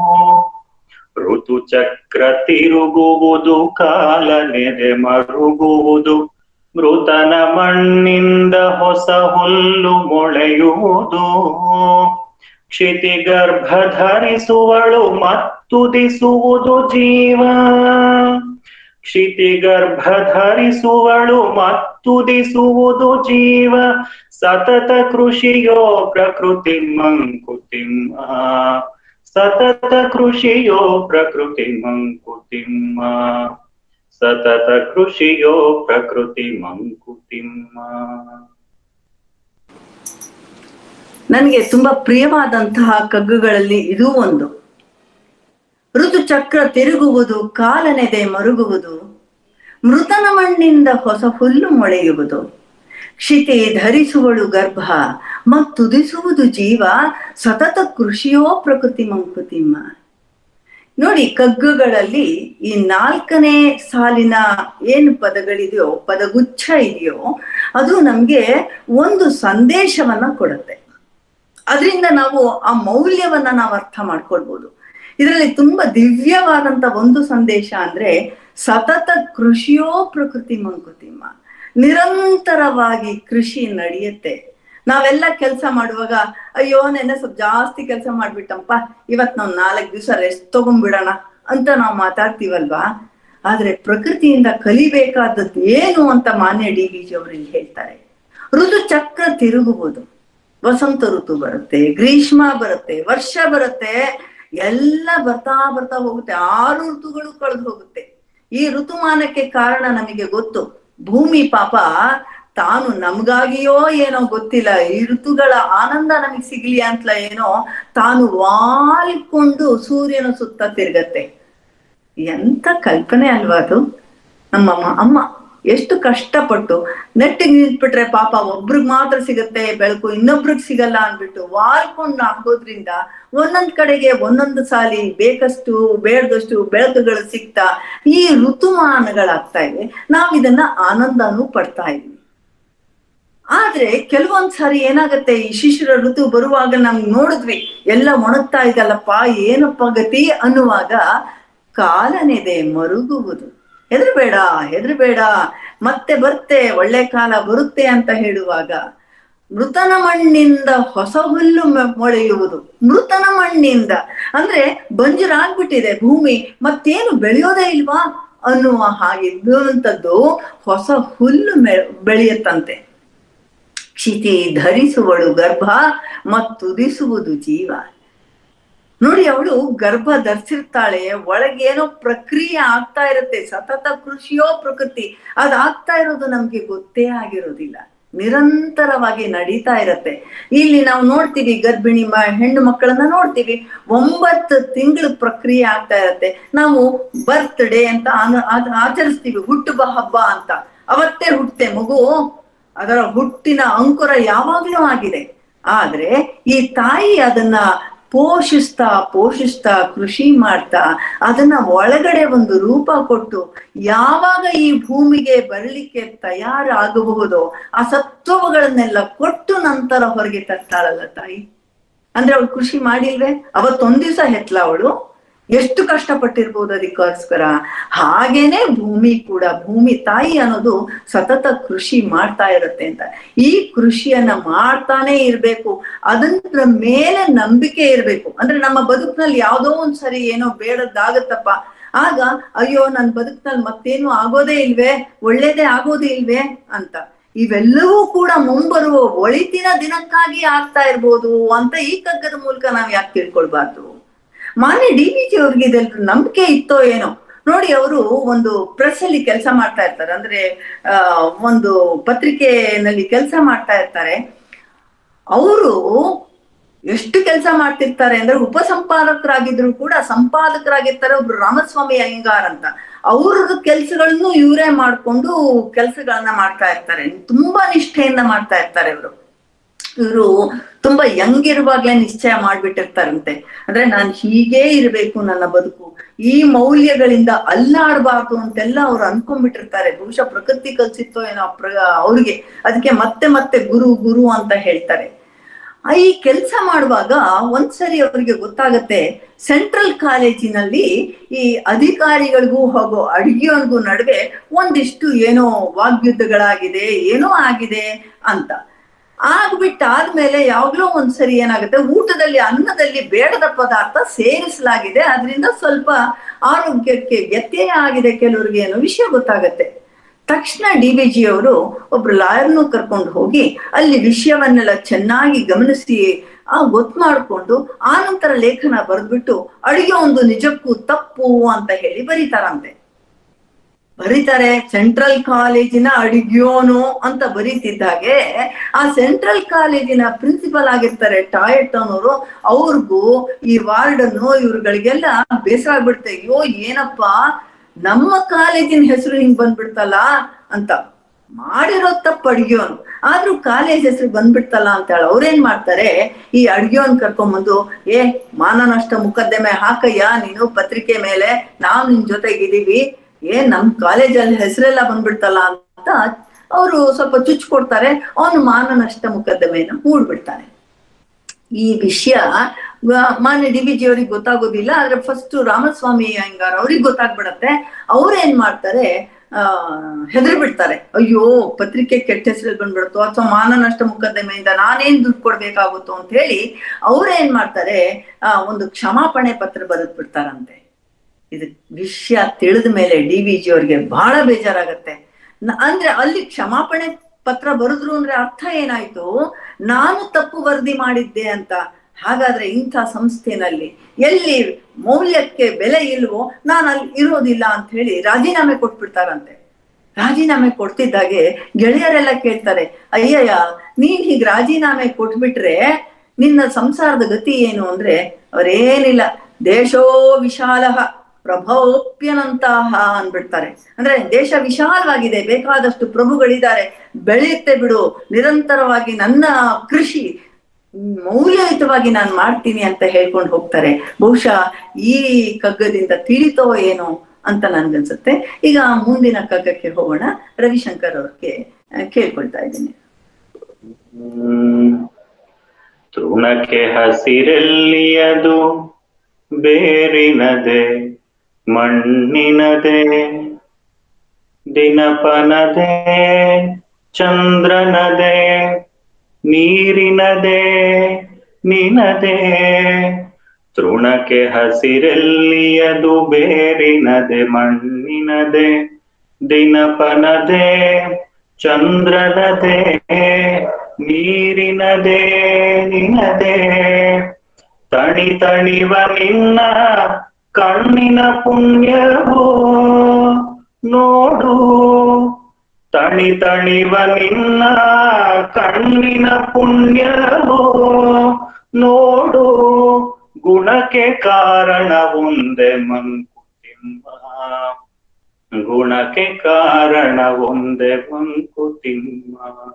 ಋತುಚಕ್ರ ತಿರುಗುವುದು ಕಾಲ ನೆದೆ ಮರುಗುವುದು ಮೃತನ ಮಣ್ಣಿಂದ ಹೊಸ ಹುಲ್ಲು ಮೊಳೆಯುವುದು ಕ್ಷಿತಿಗರ್ಭ ಧರಿಸುವಳು ಮತ್ತುದಿಸುವುದು ಜೀವ ಕ್ಷಿತಿಗರ್ಭ ಧರಿಸುವಳು ಮತ್ತುದಿಸುವುದು ಜೀವ ಸತತ ಕೃಷಿಯೋ ಪ್ರಕೃತಿ ಮಂಕುತಿಮ್ಮ ಸತತ ಕೃಷಿಯೋ ಪ್ರಕೃತಿ ಮಂಕುತಿಮ್ಮ ಸತತ ಕೃಷಿಯೋ ಪ್ರಕೃತಿ ಮಂಕುತಿಮ್ಮ ನನಗೆ ತುಂಬಾ ಪ್ರಿಯವಾದಂತಹ ಕಗ್ಗುಗಳಲ್ಲಿ ಇದೂ ಒಂದು ಋತುಚಕ್ರ ತಿರುಗುವುದು ಕಾಲನೆದೆ ಮರುಗುವುದು ಮೃತನ ಮಣ್ಣಿಂದ ಹೊಸ ಹುಲ್ಲು ಮೊಳೆಯುವುದು ಕ್ಷಿತೆ ಧರಿಸುವಳು ಗರ್ಭ ಮತ್ತುದಿಸುವುದು ಜೀವ ಸತತ ಕೃಷಿಯೋ ಪ್ರಕೃತಿ ಮಂಕುತಿಮ್ಮ ನೋಡಿ ಕಗ್ಗುಗಳಲ್ಲಿ ಈ ನಾಲ್ಕನೇ ಸಾಲಿನ ಏನು ಪದಗಳಿದೆಯೋ ಪದಗುಚ್ಛ ಇದೆಯೋ ಅದು ನಮ್ಗೆ ಒಂದು ಸಂದೇಶವನ್ನ ಕೊಡುತ್ತೆ ಅದರಿಂದ ನಾವು ಆ ಮೌಲ್ಯವನ್ನ ನಾವು ಅರ್ಥ ಮಾಡ್ಕೊಳ್ಬೋದು ಇದರಲ್ಲಿ ತುಂಬಾ ದಿವ್ಯವಾದಂತ ಒಂದು ಸಂದೇಶ ಅಂದ್ರೆ ಸತತ ಕೃಷಿಯೋ ಪ್ರಕೃತಿ ಮಂಕುತಿಮ್ಮ ನಿರಂತರವಾಗಿ ಕೃಷಿ ನಡೆಯುತ್ತೆ ನಾವೆಲ್ಲ ಕೆಲಸ ಮಾಡುವಾಗ ಅಯ್ಯೋ ನೆನ್ನೆ ಸ್ವಲ್ಪ ಜಾಸ್ತಿ ಕೆಲಸ ಮಾಡ್ಬಿಟ್ಟಂಪ ಇವತ್ ನಾವು ನಾಲ್ಕು ದಿವಸ ರೆಸ್ಟ್ ತಗೊಂಡ್ಬಿಡೋಣ ಅಂತ ನಾವು ಮಾತಾಡ್ತೀವಲ್ವಾ ಆದ್ರೆ ಪ್ರಕೃತಿಯಿಂದ ಕಲಿಬೇಕಾದದ್ದು ಏನು ಅಂತ ಮಾನ್ಯ ಡಿ ವಿ ಜಿ ಅವರು ಇಲ್ಲಿ ಹೇಳ್ತಾರೆ ಋತು ಚಕ್ರ ತಿರುಗುವುದು ವಸಂತ ಋತು ಬರುತ್ತೆ ಗ್ರೀಷ್ಮ ಬರುತ್ತೆ ವರ್ಷ ಬರುತ್ತೆ ಎಲ್ಲ ಬರ್ತಾ ಬರ್ತಾ ಹೋಗುತ್ತೆ ಆರು ಋತುಗಳು ಕಳೆದು ಹೋಗುತ್ತೆ ಈ ಋತುಮಾನಕ್ಕೆ ಕಾರಣ ನಮಗೆ ಗೊತ್ತು ಭೂಮಿ ಪಾಪ ತಾನು ನಮ್ಗಾಗಿಯೋ ಏನೋ ಗೊತ್ತಿಲ್ಲ ಈ ಋತುಗಳ ಆನಂದ ನಮಗೆ ಸಿಗ್ಲಿ ಅಂತಲ ಏನೋ ತಾನು ವಾಲ್ಕೊಂಡು ಸೂರ್ಯನ ಸುತ್ತ ತಿರ್ಗತ್ತೆ ಎಂತ ಕಲ್ಪನೆ ಅಲ್ವಾ ಅದು ನಮ್ಮಮ್ಮ ಅಮ್ಮ ಎಷ್ಟು ಕಷ್ಟಪಟ್ಟು ನೆಟ್ಟಿಗೆ ನಿಂತ್ಬಿಟ್ರೆ ಪಾಪ ಒಬ್ರಿಗೆ ಮಾತ್ರ ಸಿಗತ್ತೆ ಬೆಳಕು ಇನ್ನೊಬ್ರಿಗೆ ಸಿಗಲ್ಲ ಅನ್ಬಿಟ್ಟು ವಾರ್ಕೊಂಡು ಹಾಕೋದ್ರಿಂದ ಒಂದೊಂದ್ ಕಡೆಗೆ ಒಂದೊಂದು ಸಾಲಿ ಬೇಕಷ್ಟು ಬೇಡದಷ್ಟು ಬೆಳಕುಗಳು ಸಿಗ್ತಾ ಈ ಋತುಮಾನಗಳಾಗ್ತಾ ಇವೆ ನಾವ್ ಇದನ್ನ ಆನಂದನೂ ಪಡ್ತಾ ಇದೀವಿ ಆದ್ರೆ ಕೆಲವೊಂದ್ ಸಾರಿ ಏನಾಗತ್ತೆ ಈ ಶಿಶಿರ ಋತು ಬರುವಾಗ ನಮ್ಗ್ ನೋಡಿದ್ವಿ ಎಲ್ಲ ಒಣಗ್ತಾ ಇದಲ್ಲಪ್ಪ ಏನಪ್ಪ ಗತಿ ಅನ್ನುವಾಗ ಕಾಲನೆದೆ ಮರುಗುವುದು ಹೆದರ್ಬೇಡ ಹೆದರ್ಬೇಡ ಮತ್ತೆ ಬರ್ತೆ ಒಳ್ಳೆ ಕಾಲ ಬರುತ್ತೆ ಅಂತ ಹೇಳುವಾಗ ಮೃತನ ಮಣ್ಣಿಂದ ಹೊಸ ಹುಲ್ಲು ಮ- ಮೊಳೆಯುವುದು ಮೃತನ ಮಣ್ಣಿಂದ ಅಂದ್ರೆ ಬಂಜರಾಗ್ಬಿಟ್ಟಿದೆ ಭೂಮಿ ಮತ್ತೇನು ಬೆಳೆಯೋದೇ ಇಲ್ವಾ ಅನ್ನುವ ಹಾಗಿದ್ದಂಥದ್ದು ಹೊಸ ಹುಲ್ಲು ಮೆ ಬೆಳೆಯುತ್ತಂತೆ ಕ್ಷಿತಿ ಧರಿಸುವಳು ಗರ್ಭ ಮತ್ತುದಿಸುವುದು ಜೀವ ನೋಡಿ ಅವಳು ಗರ್ಭ ಧರಿಸಿರ್ತಾಳೆ ಒಳಗೇನೋ ಪ್ರಕ್ರಿಯೆ ಆಗ್ತಾ ಇರುತ್ತೆ ಸತತ ಕೃಷಿಯೋ ಪ್ರಕೃತಿ ಅದಾಗ್ತಾ ಇರೋದು ನಮ್ಗೆ ಗೊತ್ತೇ ಆಗಿರೋದಿಲ್ಲ ನಿರಂತರವಾಗಿ ನಡೀತಾ ಇರತ್ತೆ ಇಲ್ಲಿ ನಾವು ನೋಡ್ತೀವಿ ಗರ್ಭಿಣಿ ಮ ಹೆಣ್ಣು ಮಕ್ಕಳನ್ನ ನೋಡ್ತೀವಿ ಒಂಬತ್ತು ತಿಂಗಳು ಪ್ರಕ್ರಿಯೆ ಆಗ್ತಾ ಇರತ್ತೆ ನಾವು ಬರ್ತ್ ಡೇ ಅಂತ ಆನ- ಆಚ- ಆಚರಿಸ್ತೀವಿ ಹುಟ್ಟುಬ ಹಬ್ಬ ಅಂತ ಅವತ್ತೇ ಹುಟ್ಟೆ ಮಗು ಅದರ ಹುಟ್ಟಿನ ಅಂಕುರ ಯಾವಾಗ್ಲೂ ಆಗಿದೆ ಆದ್ರೆ ಈ ತಾಯಿ ಅದನ್ನ ಪೋಷಿಸ್ತಾ ಪೋಷಿಸ್ತಾ ಕೃಷಿ ಮಾಡ್ತಾ ಅದನ್ನ ಒಳಗಡೆ ಒಂದು ರೂಪ ಕೊಟ್ಟು ಯಾವಾಗ ಈ ಭೂಮಿಗೆ ಬರಲಿಕ್ಕೆ ತಯಾರಾಗಬಹುದೋ ಆ ಸತ್ವಗಳನ್ನೆಲ್ಲ ಕೊಟ್ಟು ನಂತರ ಹೊರಗೆ ತರ್ತಾಳಲ್ಲ ತಾಯಿ ಅಂದ್ರೆ ಅವಳು ಕೃಷಿ ಮಾಡಿಲ್ವೇ ಅವತ್ತೊಂದ್ ದಿವಸ ಹೆತ್ಲ ಅವಳು ಎಷ್ಟು ಕಷ್ಟಪಟ್ಟಿರ್ಬೋದು ಅದಕ್ಕೋಸ್ಕರ ಹಾಗೇನೆ ಭೂಮಿ ಕೂಡ ಭೂಮಿ ತಾಯಿ ಅನ್ನೋದು ಸತತ ಕೃಷಿ ಮಾಡ್ತಾ ಇರುತ್ತೆ ಅಂತ ಈ ಕೃಷಿಯನ್ನ ಮಾಡ್ತಾನೆ ಇರ್ಬೇಕು ಅದರ ಮೇಲೆ ನಂಬಿಕೆ ಇರ್ಬೇಕು ಅಂದ್ರೆ ನಮ್ಮ ಬದುಕಿನಲ್ಲಿ ಯಾವ್ದೋ ಒಂದ್ ಸರಿ ಏನೋ ಬೇಡದ್ದಾಗತ್ತಪ್ಪ ಆಗ ಅಯ್ಯೋ ನನ್ ಬದುಕಿನಲ್ಲಿ ಮತ್ತೇನು ಆಗೋದೇ ಇಲ್ವೇ ಒಳ್ಳೇದೇ ಆಗೋದೇ ಇಲ್ವೇ ಅಂತ ಇವೆಲ್ಲವೂ ಕೂಡ ಮುಂಬರುವ ಒಳಿತಿನ ದಿನಕ್ಕಾಗಿ ಆಗ್ತಾ ಇರ್ಬೋದು ಅಂತ ಈ ಕಗ್ಗದ ಮೂಲಕ ನಾವ್ ಯಾಕೆ ತಿಳ್ಕೊಳ್ಬಾರ್ದು ಮಾನ್ಯ ಡಿ ವಿ ಜಿ ಅವ್ರಿಗೆ ಇದ್ರಲ್ಲಿ ನಂಬಿಕೆ ಇತ್ತೋ ಏನೋ ನೋಡಿ ಅವರು ಒಂದು ಪ್ರೆಸ್ ಅಲ್ಲಿ ಕೆಲಸ ಮಾಡ್ತಾ ಇರ್ತಾರೆ ಅಂದ್ರೆ ಆ ಒಂದು ಪತ್ರಿಕೆನಲ್ಲಿ ಕೆಲಸ ಮಾಡ್ತಾ ಇರ್ತಾರೆ ಅವರು ಎಷ್ಟು ಕೆಲಸ ಮಾಡ್ತಿರ್ತಾರೆ ಅಂದ್ರೆ ಉಪಸಂಪಾದಕರಾಗಿದ್ರು ಕೂಡ ಸಂಪಾದಕರಾಗಿರ್ತಾರೆ ಒಬ್ರು ರಾಮಸ್ವಾಮಿ ಅಯ್ಯಂಗಾರ್ ಅಂತ ಅವ್ರದ್ದು ಕೆಲ್ಸಗಳನ್ನು ಇವರೇ ಮಾಡ್ಕೊಂಡು ಕೆಲ್ಸಗಳನ್ನ ಮಾಡ್ತಾ ಇರ್ತಾರೆ ತುಂಬಾ ನಿಷ್ಠೆಯಿಂದ ಮಾಡ್ತಾ ಇರ್ತಾರೆ ಇವರು ಇವರು ತುಂಬಾ ಯಂಗ್ ಇರುವಾಗ್ಲೇ ನಿಶ್ಚಯ ಮಾಡ್ಬಿಟ್ಟಿರ್ತಾರಂತೆ ಅಂದ್ರೆ ನಾನು ಹೀಗೇ ಇರಬೇಕು ನನ್ನ ಬದುಕು ಈ ಮೌಲ್ಯಗಳಿಂದ ಅಲ್ಲಾಡಬಾರ್ದು ಅಂತೆಲ್ಲ ಅವ್ರು ಅನ್ಕೊಂಡ್ಬಿಟ್ಟಿರ್ತಾರೆ ಬಹುಶಃ ಪ್ರಕೃತಿ ಕಲ್ಸಿತ್ತೋ ಏನೋ ಪ್ರ ಅವ್ರಿಗೆ ಅದಕ್ಕೆ ಮತ್ತೆ ಮತ್ತೆ ಗುರು ಗುರು ಅಂತ ಹೇಳ್ತಾರೆ ಆ ಈ ಕೆಲಸ ಮಾಡುವಾಗ ಒಂದ್ಸರಿ ಅವರಿಗೆ ಗೊತ್ತಾಗತ್ತೆ ಸೆಂಟ್ರಲ್ ಕಾಲೇಜಿನಲ್ಲಿ ಈ ಅಧಿಕಾರಿಗಳಿಗೂ ಹಾಗೂ ಅಡಿಗೆಯವ್ರಿಗೂ ನಡುವೆ ಒಂದಿಷ್ಟು ಏನೋ ವಾಗ್ಯುದ್ಧಗಳಾಗಿದೆ ಏನೋ ಆಗಿದೆ ಅಂತ ಆಗ್ಬಿಟ್ಟಾದ್ಮೇಲೆ ಯಾವಾಗ್ಲೂ ಒಂದ್ಸರಿ ಏನಾಗುತ್ತೆ ಊಟದಲ್ಲಿ ಅನ್ನದಲ್ಲಿ ಬೇಡದ ಪದಾರ್ಥ ಸೇರಿಸಲಾಗಿದೆ ಅದರಿಂದ ಸ್ವಲ್ಪ ಆರೋಗ್ಯಕ್ಕೆ ವ್ಯತ್ಯಯ ಆಗಿದೆ ಕೆಲವ್ರಿಗೆ ಏನೋ ವಿಷಯ ಗೊತ್ತಾಗತ್ತೆ ತಕ್ಷಣ ಡಿ ವಿ ಜಿ ಅವರು ಒಬ್ರು ಲಾಯರ್ನು ಕರ್ಕೊಂಡು ಹೋಗಿ ಅಲ್ಲಿ ವಿಷಯವನ್ನೆಲ್ಲ ಚೆನ್ನಾಗಿ ಗಮನಿಸಿ ಆ ಗೊತ್ತು ಮಾಡ್ಕೊಂಡು ಆ ನಂತರ ಲೇಖನ ಬರೆದ್ಬಿಟ್ಟು ಅಡಿಗೆ ಒಂದು ನಿಜಕ್ಕೂ ತಪ್ಪು ಅಂತ ಹೇಳಿ ಬರೀತಾರಂತೆ ಬರೀತಾರೆ ಸೆಂಟ್ರಲ್ ಕಾಲೇಜಿನ ಅಡಿಗ್ಯೋನು ಅಂತ ಬರೀತಿದ್ದಾಗೆ ಆ ಸೆಂಟ್ರಲ್ ಕಾಲೇಜಿನ ಪ್ರಿನ್ಸಿಪಲ್ ಆಗಿರ್ತಾರೆ ಟಾಯಟ್ ಅನ್ನೋರು ಅವ್ರಿಗೂ ಈ ವಾರ್ಡನ್ನು ಇವ್ರುಗಳಿಗೆಲ್ಲ ಬೇಸರ ಆಗ್ಬಿಡುತ್ತೆ ಅಯ್ಯೋ ಏನಪ್ಪ ನಮ್ಮ ಕಾಲೇಜಿನ ಹೆಸರು ಹಿಂಗ್ ಬಂದ್ಬಿಡ್ತಲ್ಲ ಅಂತ ಮಾಡಿರೋ ತಪ್ಪು ಅಡ್ಗೆಯವನು ಆದ್ರೂ ಕಾಲೇಜ್ ಹೆಸರು ಬಂದ್ಬಿಡ್ತಲ್ಲ ಅಂತ ಹೇಳಿ ಅವ್ರೇನ್ ಮಾಡ್ತಾರೆ ಈ ಅಡ್ಗೆಯವನ್ ಕರ್ಕೊಂಬಂದು ಏ ಮಾನನಷ್ಟ ಮುಖದ್ದಮೆ ಹಾಕಯ್ಯ ನೀನು ಪತ್ರಿಕೆ ಮೇಲೆ ನಾವ್ ನಿನ್ ಜೊತೆಗಿದೀವಿ ಏನ್ ನಮ್ ಕಾಲೇಜಲ್ಲಿ ಹೆಸರೆಲ್ಲ ಬಂದ್ಬಿಡ್ತಲ್ಲ ಅಂತ ಅವರು ಸ್ವಲ್ಪ ಚುಚ್ಚು ಕೊಡ್ತಾರೆ ಅವನು ಮಾನನಷ್ಟ ಮುಖದ್ದಮೆಯನ್ನು ಹೂಡ್ಬಿಡ್ತಾನೆ ಈ ವಿಷಯ ಮಾನ್ಯ ಡಿ ಬಿ ಜಿ ಅವ್ರಿಗೆ ಗೊತ್ತಾಗೋದಿಲ್ಲ ಆದ್ರೆ ಫಸ್ಟ್ ರಾಮಸ್ವಾಮಿ ಅಯ್ಯಂಗಾರ್ ಅವ್ರಿಗೆ ಗೊತ್ತಾಗ್ಬಿಡತ್ತೆ ಅವ್ರೇನ್ ಮಾಡ್ತಾರೆ ಆ ಹೆದರಿ ಬಿಡ್ತಾರೆ ಅಯ್ಯೋ ಪತ್ರಿಕೆ ಕೆಟ್ಟ ಹೆಸರಲ್ಲಿ ಬಂದ್ಬಿಡುತ್ತೋ ಅಥವಾ ಮಾನನಷ್ಟ ಮುಖದ್ದಮೆಯಿಂದ ನಾನೇನ್ ದುಡ್ಡು ಕೊಡ್ಬೇಕಾಗುತ್ತೋ ಅಂತ ಹೇಳಿ ಅವ್ರೇನ್ ಮಾಡ್ತಾರೆ ಆ ಒಂದು ಕ್ಷಮಾಪಣೆ ಪತ್ರ ಬರೆದ್ ಬಿಡ್ತಾರಂತೆ ಇದು ವಿಷಯ ತಿಳಿದ ಮೇಲೆ ಡಿ ವಿ ಜಿ ಅವ್ರಿಗೆ ಬಹಳ ಬೇಜಾರಾಗತ್ತೆ ಅಂದ್ರೆ ಅಲ್ಲಿ ಕ್ಷಮಾಪಣೆ ಪತ್ರ ಬರೆದ್ರು ಅಂದ್ರೆ ಅರ್ಥ ಏನಾಯ್ತು ನಾನು ತಪ್ಪು ವರದಿ ಮಾಡಿದ್ದೆ ಅಂತ ಹಾಗಾದ್ರೆ ಇಂಥ ಸಂಸ್ಥೆನಲ್ಲಿ ಎಲ್ಲಿ ಮೌಲ್ಯಕ್ಕೆ ಬೆಲೆ ಇಲ್ವೋ ನಾನು ಅಲ್ಲಿ ಇರೋದಿಲ್ಲ ಅಂತ ಹೇಳಿ ರಾಜೀನಾಮೆ ಕೊಟ್ಬಿಡ್ತಾರಂತೆ ರಾಜೀನಾಮೆ ಕೊಡ್ತಿದ್ದಾಗೆ ಗೆಳೆಯರೆಲ್ಲ ಕೇಳ್ತಾರೆ ಅಯ್ಯಯ್ಯ ನೀನ್ ಹೀಗ್ ರಾಜೀನಾಮೆ ಕೊಟ್ಬಿಟ್ರೆ ನಿನ್ನ ಸಂಸಾರದ ಗತಿ ಏನು ಅಂದ್ರೆ ಅವ್ರೇನಿಲ್ಲ ದೇಶೋ ವಿಶಾಲ ಪ್ರಭೋಪ್ಯನಂತಹ ಅನ್ಬಿಡ್ತಾರೆ ಅಂದ್ರೆ ದೇಶ ವಿಶಾಲವಾಗಿದೆ ಬೇಕಾದಷ್ಟು ಪ್ರಭುಗಳಿದ್ದಾರೆ ಬೆಳೆಯುತ್ತೆ ಬಿಡು ನಿರಂತರವಾಗಿ ನನ್ನ ಕೃಷಿ ಮೌಲ್ಯಯುತವಾಗಿ ನಾನು ಮಾಡ್ತೀನಿ ಅಂತ ಹೇಳ್ಕೊಂಡು ಹೋಗ್ತಾರೆ ಬಹುಶಃ ಈ ಕಗ್ಗದಿಂದ ತಿಳಿತೋ ಏನೋ ಅಂತ ನನ್ಗನ್ಸುತ್ತೆ ಈಗ ಮುಂದಿನ ಕಗ್ಗಕ್ಕೆ ಹೋಗೋಣ ರವಿಶಂಕರ್ ಅವ್ರಿಗೆ ಕೇಳ್ಕೊಳ್ತಾ ಇದ್ದೀನಿ ತೃಣಕ್ಕೆ ಹಸಿರೆಲ್ಲಿಯದು ಬೇರಿನದೆ ಮಣ್ಣಿನದೆ ದಿನಪನದೆ ಚಂದ್ರನದೆ ನೀರಿನದೆ ನಿನದೆ ತೃಣಕ್ಕೆ ಹಸಿರೆಲ್ಲಿಯದು ಬೇರಿನದೆ ಮಣ್ಣಿನದೆ ದಿನಪನದೆ ಚಂದ್ರನದೆ ನೀರಿನದೆ ನಿನದೆ ತಣಿ ತಣಿವ ನಿನ್ನ ಕಣ್ಣಿನ ಪುಣ್ಯವೋ ನೋಡು ತಣಿ ತಣಿವ ನಿನ್ನ ಕಣ್ಣಿನ ಪುಣ್ಯವೋ ನೋಡು ಗುಣಕ್ಕೆ ಕಾರಣ ಒಂದೇ ಮಂಕುತಿಮ್ಮ ಗುಣಕ್ಕೆ ಕಾರಣ ಒಂದೇ ಮಂಕುತಿಮ್ಮ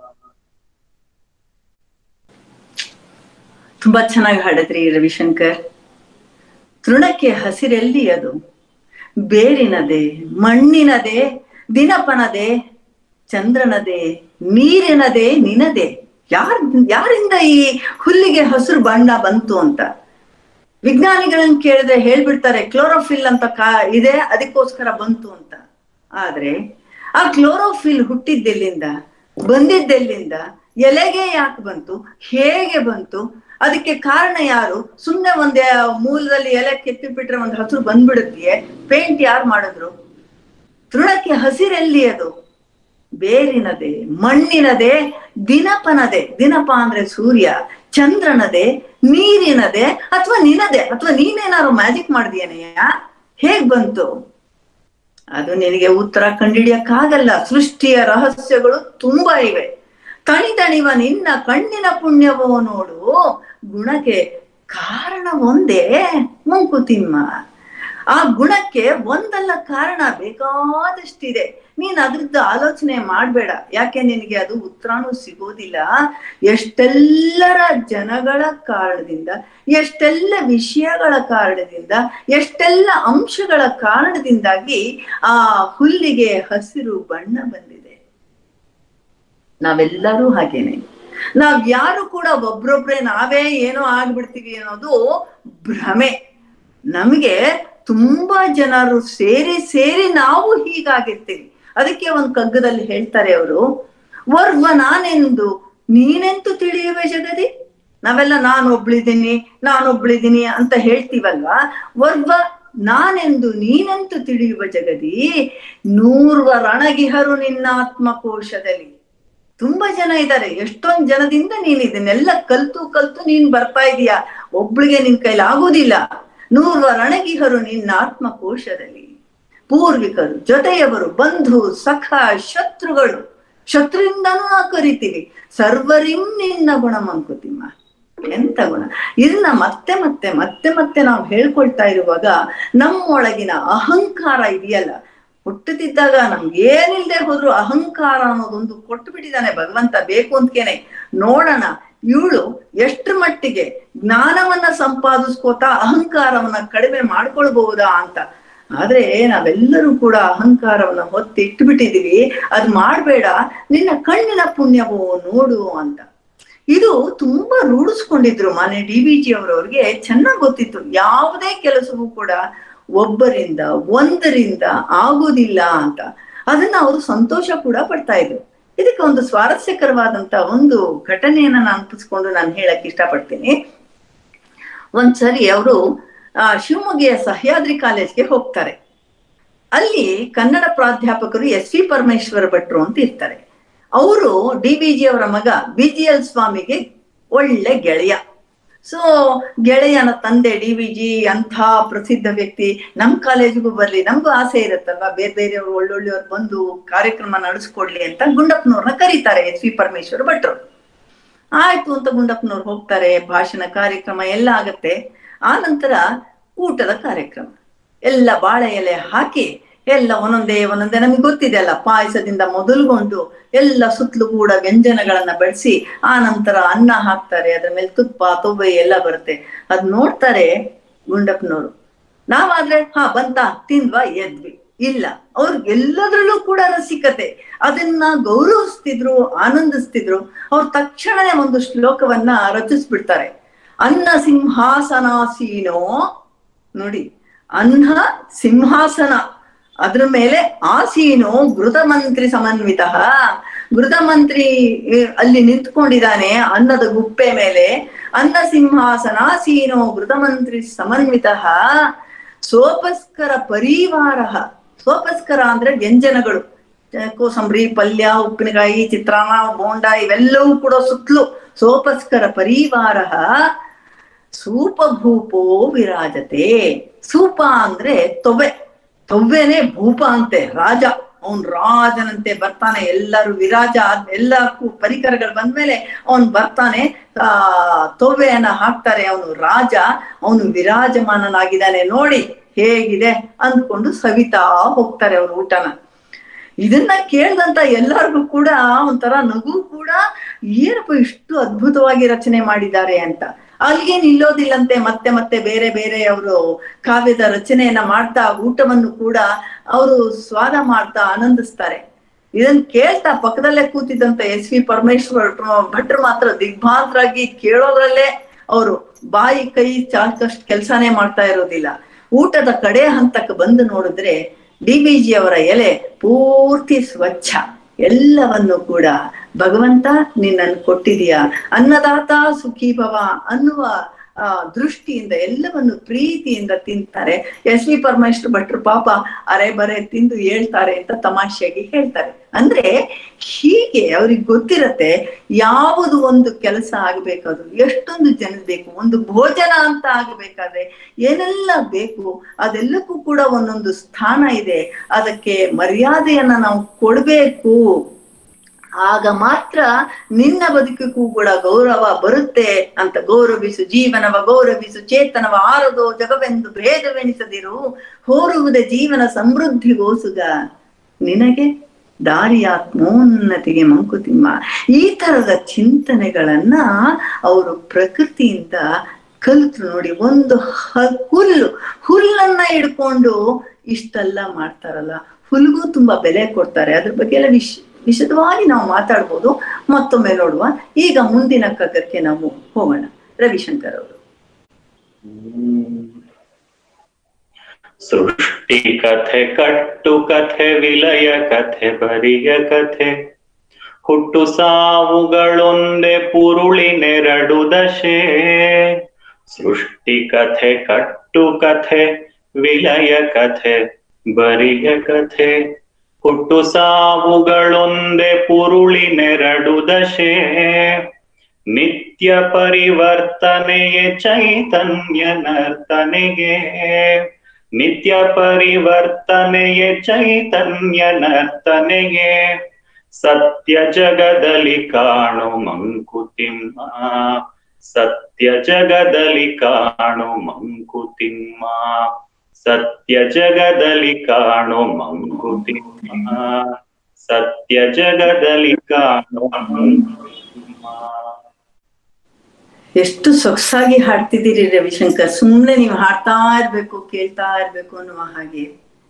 ತುಂಬಾ ಚೆನ್ನಾಗಿ ಹಾಡಿದ್ರಿ ರವಿಶಂಕರ್ ತೃಣಕ್ಕೆ ಹಸಿರೆಲ್ಲಿ ಅದು ಬೇರಿನದೆ ಮಣ್ಣಿನದೆ ದಿನಪನದೆ ಚಂದ್ರನದೆ ನೀರಿನದೆ ನಿನದೆ ಯಾರ್ ಯಾರಿಂದ ಈ ಹುಲ್ಲಿಗೆ ಹಸಿರು ಬಣ್ಣ ಬಂತು ಅಂತ ವಿಜ್ಞಾನಿಗಳನ್ನ ಕೇಳಿದ್ರೆ ಹೇಳ್ಬಿಡ್ತಾರೆ ಕ್ಲೋರೋಫಿಲ್ ಅಂತ ಕಾ ಇದೆ ಅದಕ್ಕೋಸ್ಕರ ಬಂತು ಅಂತ ಆದ್ರೆ ಆ ಕ್ಲೋರೋಫಿಲ್ ಹುಟ್ಟಿದ್ದೆಲ್ಲಿಂದ ಬಂದಿದ್ದೆಲ್ಲಿಂದ ಎಲೆಗೆ ಯಾಕೆ ಬಂತು ಹೇಗೆ ಬಂತು ಅದಕ್ಕೆ ಕಾರಣ ಯಾರು ಸುಮ್ನೆ ಒಂದೇ ಮೂಲದಲ್ಲಿ ಎಲೆ ಕೆತ್ತಿಬಿಟ್ರೆ ಒಂದು ಹಸಿರು ಬಂದ್ಬಿಡುತ್ತೆ ಪೇಂಟ್ ಯಾರು ಮಾಡಿದ್ರು ತೃಣಕ್ಕೆ ಹಸಿರೆಲ್ಲಿ ಅದು ಬೇರಿನದೆ ಮಣ್ಣಿನದೆ ದಿನಪನದೆ ದಿನಪ ಅಂದ್ರೆ ಸೂರ್ಯ ಚಂದ್ರನದೆ ನೀರಿನದೆ ಅಥವಾ ನಿನದೆ ಅಥವಾ ನೀನೇನಾದ್ರು ಮ್ಯಾಜಿಕ್ ಮಾಡಿದ್ಯೇನೆಯ ಹೇಗ್ ಬಂತು ಅದು ನಿನಗೆ ಉತ್ತರ ಕಂಡಿಡಿಯಕ್ಕಾಗಲ್ಲ ಸೃಷ್ಟಿಯ ರಹಸ್ಯಗಳು ತುಂಬಾ ಇವೆ ತಣಿ ತಣಿವ ನಿನ್ನ ಕಣ್ಣಿನ ಪುಣ್ಯವೋ ನೋಡು ಗುಣಕ್ಕೆ ಕಾರಣ ಒಂದೇ ಮಂಕುತಿಮ್ಮ ಆ ಗುಣಕ್ಕೆ ಒಂದಲ್ಲ ಕಾರಣ ಬೇಕಾದಷ್ಟಿದೆ ನೀನ್ ಅದ್ರದ್ದು ಆಲೋಚನೆ ಮಾಡ್ಬೇಡ ಯಾಕೆ ನಿನಗೆ ಅದು ಉತ್ತರನೂ ಸಿಗೋದಿಲ್ಲ ಎಷ್ಟೆಲ್ಲರ ಜನಗಳ ಕಾರಣದಿಂದ ಎಷ್ಟೆಲ್ಲ ವಿಷಯಗಳ ಕಾರಣದಿಂದ ಎಷ್ಟೆಲ್ಲ ಅಂಶಗಳ ಕಾರಣದಿಂದಾಗಿ ಆ ಹುಲ್ಲಿಗೆ ಹಸಿರು ಬಣ್ಣ ಬಂದಿದೆ ನಾವೆಲ್ಲರೂ ಹಾಗೇನೆ ನಾವ್ ಯಾರು ಕೂಡ ಒಬ್ರೊಬ್ರೆ ನಾವೇ ಏನೋ ಆಗ್ಬಿಡ್ತೀವಿ ಅನ್ನೋದು ಭ್ರಮೆ ನಮಗೆ ತುಂಬಾ ಜನರು ಸೇರಿ ಸೇರಿ ನಾವು ಹೀಗಾಗಿರ್ತೀವಿ ಅದಕ್ಕೆ ಒಂದ್ ಕಗ್ಗದಲ್ಲಿ ಹೇಳ್ತಾರೆ ಅವರು ವರ್ವ ನಾನೆಂದು ನೀನೆಂತು ತಿಳಿಯುವೆ ಜಗದಿ ನಾವೆಲ್ಲ ನಾನೊಬ್ಳಿದ್ದೀನಿ ನಾನೊಬ್ಳಿದ್ದೀನಿ ಅಂತ ಹೇಳ್ತೀವಲ್ವಾ ವರ್ವ ನಾನೆಂದು ನೀನೆಂತು ತಿಳಿಯುವ ಜಗದಿ ನೂರ್ವ ರಣಗಿಹರು ನಿನ್ನ ಆತ್ಮಕೋಶದಲ್ಲಿ ತುಂಬಾ ಜನ ಇದ್ದಾರೆ ಎಷ್ಟೊಂದ್ ಜನದಿಂದ ನೀನ್ ಇದನ್ನೆಲ್ಲ ಕಲ್ತು ಕಲ್ತು ನೀನ್ ಬರ್ತಾ ಇದೀಯ ಒಬ್ಳಿಗೆ ನಿನ್ ಕೈಲಿ ಆಗುದಿಲ್ಲ ನೂರ್ವ ರಣಗಿಹರು ನಿನ್ನ ಆತ್ಮಕೋಶದಲ್ಲಿ ಪೂರ್ವಿಕರು ಜೊತೆಯವರು ಬಂಧು ಸಖ ಶತ್ರುಗಳು ಶತ್ರುವಿಂದನೂ ನಾವು ಕರಿತೀವಿ ಸರ್ವರಿಂ ನಿನ್ನ ಗುಣ ಮಂಕುತಿಮ್ಮ ಎಂತ ಗುಣ ಇದನ್ನ ಮತ್ತೆ ಮತ್ತೆ ಮತ್ತೆ ಮತ್ತೆ ನಾವು ಹೇಳ್ಕೊಳ್ತಾ ಇರುವಾಗ ನಮ್ಮೊಳಗಿನ ಅಹಂಕಾರ ಇದೆಯಲ್ಲ ಹುಟ್ಟುತ್ತಿದ್ದಾಗ ನಮ್ಗೆ ಏನಿಲ್ದೆ ಹೋದ್ರು ಅಹಂಕಾರ ಅನ್ನೋದೊಂದು ಕೊಟ್ಟು ಬಿಟ್ಟಿದ್ದಾನೆ ಭಗವಂತ ಬೇಕು ಅಂತಕೇನೆ ನೋಡೋಣ ಇವಳು ಎಷ್ಟ್ರ ಮಟ್ಟಿಗೆ ಜ್ಞಾನವನ್ನ ಸಂಪಾದಿಸ್ಕೋತಾ ಅಹಂಕಾರವನ್ನ ಕಡಿಮೆ ಮಾಡ್ಕೊಳ್ಬಹುದಾ ಅಂತ ಆದ್ರೆ ನಾವೆಲ್ಲರೂ ಕೂಡ ಅಹಂಕಾರವನ್ನ ಹೊತ್ತಿ ಇಟ್ಬಿಟ್ಟಿದೀವಿ ಅದ್ ಮಾಡ್ಬೇಡ ನಿನ್ನ ಕಣ್ಣಿನ ಪುಣ್ಯವೋ ನೋಡು ಅಂತ ಇದು ತುಂಬಾ ರೂಢಿಸ್ಕೊಂಡಿದ್ರು ಮಾನ್ಯ ಡಿ ವಿ ಜಿ ಅವರವ್ರಿಗೆ ಚೆನ್ನಾಗ್ ಗೊತ್ತಿತ್ತು ಯಾವುದೇ ಕೆಲಸವೂ ಕೂಡ ಒಬ್ಬರಿಂದ ಒಂದರಿಂದ ಆಗುದಿಲ್ಲ ಅಂತ ಅದನ್ನ ಅವರು ಸಂತೋಷ ಕೂಡ ಪಡ್ತಾ ಇದ್ರು ಇದಕ್ಕೆ ಒಂದು ಸ್ವಾರಸ್ಯಕರವಾದಂತ ಒಂದು ಘಟನೆಯನ್ನ ನಾನು ಅನ್ಪಿಸ್ಕೊಂಡು ನಾನು ಹೇಳಕ್ ಇಷ್ಟಪಡ್ತೀನಿ ಒಂದ್ಸರಿ ಅವರು ಆ ಶಿವಮೊಗ್ಗೆಯ ಸಹ್ಯಾದ್ರಿ ಕಾಲೇಜ್ಗೆ ಹೋಗ್ತಾರೆ ಅಲ್ಲಿ ಕನ್ನಡ ಪ್ರಾಧ್ಯಾಪಕರು ಎಸ್ ವಿ ಪರಮೇಶ್ವರ ಭಟ್ರು ಅಂತ ಇರ್ತಾರೆ ಅವರು ಡಿ ವಿ ಜಿ ಅವರ ಮಗ ಬಿ ಜಿ ಎಲ್ ಸ್ವಾಮಿಗೆ ಒಳ್ಳೆ ಗೆಳೆಯ ಸೊ ಗೆಳೆಯನ ತಂದೆ ಡಿ ವಿ ಜಿ ಅಂಥ ಪ್ರಸಿದ್ಧ ವ್ಯಕ್ತಿ ನಮ್ ಕಾಲೇಜಿಗೂ ಬರ್ಲಿ ನಮಗೂ ಆಸೆ ಇರುತ್ತಲ್ವಾ ಬೇರೆ ಬೇರೆಯವರು ಒಳ್ಳೊಳ್ಳೆಯವ್ರು ಬಂದು ಕಾರ್ಯಕ್ರಮ ನಡೆಸ್ಕೊಡ್ಲಿ ಅಂತ ಗುಂಡಪ್ಪನವ್ರನ್ನ ಕರೀತಾರೆ ಎಸ್ ವಿ ಪರಮೇಶ್ವರ್ ಭಟ್ರು ಆಯ್ತು ಅಂತ ಗುಂಡಪ್ಪನವ್ರು ಹೋಗ್ತಾರೆ ಭಾಷಣ ಕಾರ್ಯಕ್ರಮ ಎಲ್ಲ ಆಗತ್ತೆ ಆ ನಂತರ ಊಟದ ಕಾರ್ಯಕ್ರಮ ಎಲ್ಲ ಬಾಳೆ ಎಲೆ ಹಾಕಿ ಎಲ್ಲ ಒಂದೊಂದೇ ಒಂದೊಂದೇ ನಮಗೆ ಗೊತ್ತಿದೆ ಅಲ್ಲ ಪಾಯಸದಿಂದ ಮೊದಲುಗೊಂಡು ಎಲ್ಲ ಸುತ್ತಲೂ ಕೂಡ ವ್ಯಂಜನಗಳನ್ನ ಬೆಳೆಸಿ ಆ ನಂತರ ಅನ್ನ ಹಾಕ್ತಾರೆ ಅದ್ರ ಮೇಲೆ ತುಪ್ಪ ತೊಬ್ಬೆ ಎಲ್ಲ ಬರುತ್ತೆ ಅದ್ ನೋಡ್ತಾರೆ ಗುಂಡಪ್ಪನವರು ನಾವಾದ್ರೆ ಹಾ ಬಂತ ತಿಂದ್ವಾ ಎದ್ವಿ ಇಲ್ಲ ಅವ್ರಿಗೆ ಎಲ್ಲದ್ರಲ್ಲೂ ಕೂಡ ರಸಿಕತೆ ಅದನ್ನ ಗೌರವಿಸ್ತಿದ್ರು ಆನಂದಿಸ್ತಿದ್ರು ಅವ್ರು ತಕ್ಷಣನೇ ಒಂದು ಶ್ಲೋಕವನ್ನ ರಚಿಸ್ಬಿಡ್ತಾರೆ ಅನ್ನ ಸಿಂಹಾಸನಾಸೀನೋ ನೋಡಿ ಅನ್ನ ಸಿಂಹಾಸನ ಅದ್ರ ಮೇಲೆ ಆಸೀನೋ ಘೃತ ಮಂತ್ರಿ ಸಮನ್ವಿತ ಘೃತ ಮಂತ್ರಿ ಅಲ್ಲಿ ನಿಂತ್ಕೊಂಡಿದ್ದಾನೆ ಅನ್ನದ ಗುಪ್ಪೆ ಮೇಲೆ ಅನ್ನ ಸಿಂಹಾಸನ ಆಸೀನೋ ಘೃತ ಮಂತ್ರಿ ಸಮನ್ವಿತ ಸೋಪಸ್ಕರ ಪರಿವಾರ ಸೋಪಸ್ಕರ ಅಂದ್ರೆ ವ್ಯಂಜನಗಳು ಕೋಸಂಬರಿ ಪಲ್ಯ ಉಪ್ಪಿನಕಾಯಿ ಚಿತ್ರಾನ್ನ ಬೋಂಡ ಇವೆಲ್ಲವೂ ಕೂಡ ಸುತ್ತಲೂ ಸೋಪಸ್ಕರ ಪರಿವಾರ ಸೂಪಭೂಪೋ ವಿರಾಜತೆ ಸೂಪ ಅಂದ್ರೆ ತೊವೆ ತೊವ್ವೆನೆ ಭೂಪ ಅಂತೆ ರಾಜ ಅವನ್ ರಾಜನಂತೆ ಬರ್ತಾನೆ ಎಲ್ಲರೂ ವಿರಾಜ ಎಲ್ಲಕ್ಕೂ ಪರಿಕರಗಳು ಬಂದ್ಮೇಲೆ ಅವನ್ ಬರ್ತಾನೆ ಆ ತೊವ್ವೆಯನ್ನ ಹಾಕ್ತಾರೆ ಅವನು ರಾಜ ಅವನು ವಿರಾಜಮಾನನಾಗಿದ್ದಾನೆ ನೋಡಿ ಹೇಗಿದೆ ಅಂದ್ಕೊಂಡು ಸವಿತಾ ಹೋಗ್ತಾರೆ ಅವ್ರ ಊಟನ ಇದನ್ನ ಕೇಳ್ದಂತ ಎಲ್ಲರಿಗೂ ಕೂಡ ಒಂಥರ ನಗು ಕೂಡ ಏನಪ್ಪ ಇಷ್ಟು ಅದ್ಭುತವಾಗಿ ರಚನೆ ಮಾಡಿದ್ದಾರೆ ಅಂತ ಅಲ್ಲಿಗೆ ನಿಲ್ಲೋದಿಲ್ಲಂತೆ ಮತ್ತೆ ಮತ್ತೆ ಬೇರೆ ಬೇರೆ ಅವರು ಕಾವ್ಯದ ರಚನೆಯನ್ನ ಮಾಡ್ತಾ ಊಟವನ್ನು ಕೂಡ ಅವರು ಸ್ವಾದ ಮಾಡ್ತಾ ಆನಂದಿಸ್ತಾರೆ ಇದನ್ನ ಕೇಳ್ತಾ ಪಕ್ಕದಲ್ಲೇ ಕೂತಿದ್ದಂತ ಎಸ್ ವಿ ಪರಮೇಶ್ವರ್ ಭಟ್ರು ಮಾತ್ರ ದಿಗ್ಭಾಂತರಾಗಿ ಕೇಳೋದ್ರಲ್ಲೇ ಅವರು ಬಾಯಿ ಕೈ ಚಾಕಷ್ಟು ಕೆಲಸನೇ ಮಾಡ್ತಾ ಇರೋದಿಲ್ಲ ಊಟದ ಕಡೆ ಹಂತಕ್ಕೆ ಬಂದು ನೋಡಿದ್ರೆ ಡಿ ಬಿ ಜಿ ಅವರ ಎಲೆ ಪೂರ್ತಿ ಸ್ವಚ್ಛ ಎಲ್ಲವನ್ನು ಕೂಡ ಭಗವಂತ ನಿನ್ನನ್ನು ಕೊಟ್ಟಿದೀಯ ಅನ್ನದಾತ ಸುಖೀ ಭವ ಅನ್ನುವ ಆ ದೃಷ್ಟಿಯಿಂದ ಎಲ್ಲವನ್ನು ಪ್ರೀತಿಯಿಂದ ತಿಂತಾರೆ ಎಸ್ ವಿ ಪರಮೇಶ್ವರ್ ಭಟ್ರು ಪಾಪ ಅರೆ ಬರೆ ತಿಂದು ಹೇಳ್ತಾರೆ ಅಂತ ತಮಾಷೆಯಾಗಿ ಹೇಳ್ತಾರೆ ಅಂದ್ರೆ ಹೀಗೆ ಅವ್ರಿಗೆ ಗೊತ್ತಿರತ್ತೆ ಯಾವುದು ಒಂದು ಕೆಲಸ ಆಗ್ಬೇಕಾದ್ರು ಎಷ್ಟೊಂದು ಜನ ಬೇಕು ಒಂದು ಭೋಜನ ಅಂತ ಆಗ್ಬೇಕಾದ್ರೆ ಏನೆಲ್ಲ ಬೇಕು ಅದೆಲ್ಲಕ್ಕೂ ಕೂಡ ಒಂದೊಂದು ಸ್ಥಾನ ಇದೆ ಅದಕ್ಕೆ ಮರ್ಯಾದೆಯನ್ನ ನಾವು ಕೊಡ್ಬೇಕು ಆಗ ಮಾತ್ರ ನಿನ್ನ ಬದುಕಿಗೂ ಕೂಡ ಗೌರವ ಬರುತ್ತೆ ಅಂತ ಗೌರವಿಸು ಜೀವನವ ಗೌರವಿಸು ಚೇತನವ ಆರದೋ ಜಗವೆಂದು ಭೇದವೆನಿಸದಿರು ಹೋರುವುದೇ ಜೀವನ ಸಮೃದ್ಧಿಗೋಸುಗ ನಿನಗೆ ದಾರಿಯಾತ್ಮೋನ್ನತಿಗೆ ಮಂಕುತಿಮ್ಮ ಈ ತರದ ಚಿಂತನೆಗಳನ್ನ ಅವರು ಪ್ರಕೃತಿಯಿಂದ ಕಲಿತರು ನೋಡಿ ಒಂದು ಹ- ಹುಲ್ಲು ಹುಲ್ಲನ್ನ ಹಿಡ್ಕೊಂಡು ಇಷ್ಟೆಲ್ಲ ಮಾಡ್ತಾರಲ್ಲ ಹುಲ್ಗೂ ತುಂಬಾ ಬೆಲೆ ಕೊಡ್ತಾರೆ ಅದ್ರ ಬಗ್ಗೆ ಎಲ್ಲ ವಿಶ್ ವಿಶದವಾಗಿ ನಾವು ಮಾತಾಡ್ಬೋದು ಮತ್ತೊಮ್ಮೆ ನೋಡುವ ಈಗ ಮುಂದಿನ ಕಗ್ಗಕ್ಕೆ ನಾವು ಹೋಗೋಣ ರವಿಶಂಕರ್ ಅವರು ಸೃಷ್ಟಿ ಕಥೆ ಕಟ್ಟು ಕಥೆ ವಿಲಯ ಕಥೆ ಬರಿಯ ಕಥೆ ಹುಟ್ಟು ಸಾವುಗಳೊಂದೇ ಪುರುಳಿನೆರಡು ದಶೆ ಸೃಷ್ಟಿ ಕಥೆ ಕಟ್ಟು ಕಥೆ ವಿಲಯ ಕಥೆ ಬರಿಯ ಕಥೆ ಹುಟ್ಟು ಸಾವುಗಳೊಂದೇ ಪುರುಳಿನೆರಡು ದಶೆ ನಿತ್ಯ ಪರಿವರ್ತನೆಯೇ ಚೈತನ್ಯ ನರ್ತನೆಗೆ ನಿತ್ಯ ಪರಿವರ್ತನೆಯೇ ಚೈತನ್ಯ ನರ್ತನೆಗೆ ಸತ್ಯ ಜಗದಲ್ಲಿ ಕಾಣು ಮಂಕುತಿಮ್ಮ ಸತ್ಯ ಜಗದಲ್ಲಿ ಕಾಣು ಮಂಕುತಿಮ್ಮ ಸತ್ಯ ಜಗದಲ್ಲಿ ಕಾಣು ಮಂಕುತಿಮ್ಮ ಸತ್ಯ ಜಗದಲ್ಲಿ ಕಾಣು ಮಂಕುತಿಮ್ಮ ಎಷ್ಟು ಸೊಗಸಾಗಿ ಹಾಡ್ತಿದ್ದೀರಿ ರವಿಶಂಕರ್ ಸುಮ್ಮನೆ ನೀವು ಹಾಡ್ತಾ ಇರ್ಬೇಕು ಕೇಳ್ತಾ ಇರ್ಬೇಕು ಅನ್ನುವ ಹಾಗೆ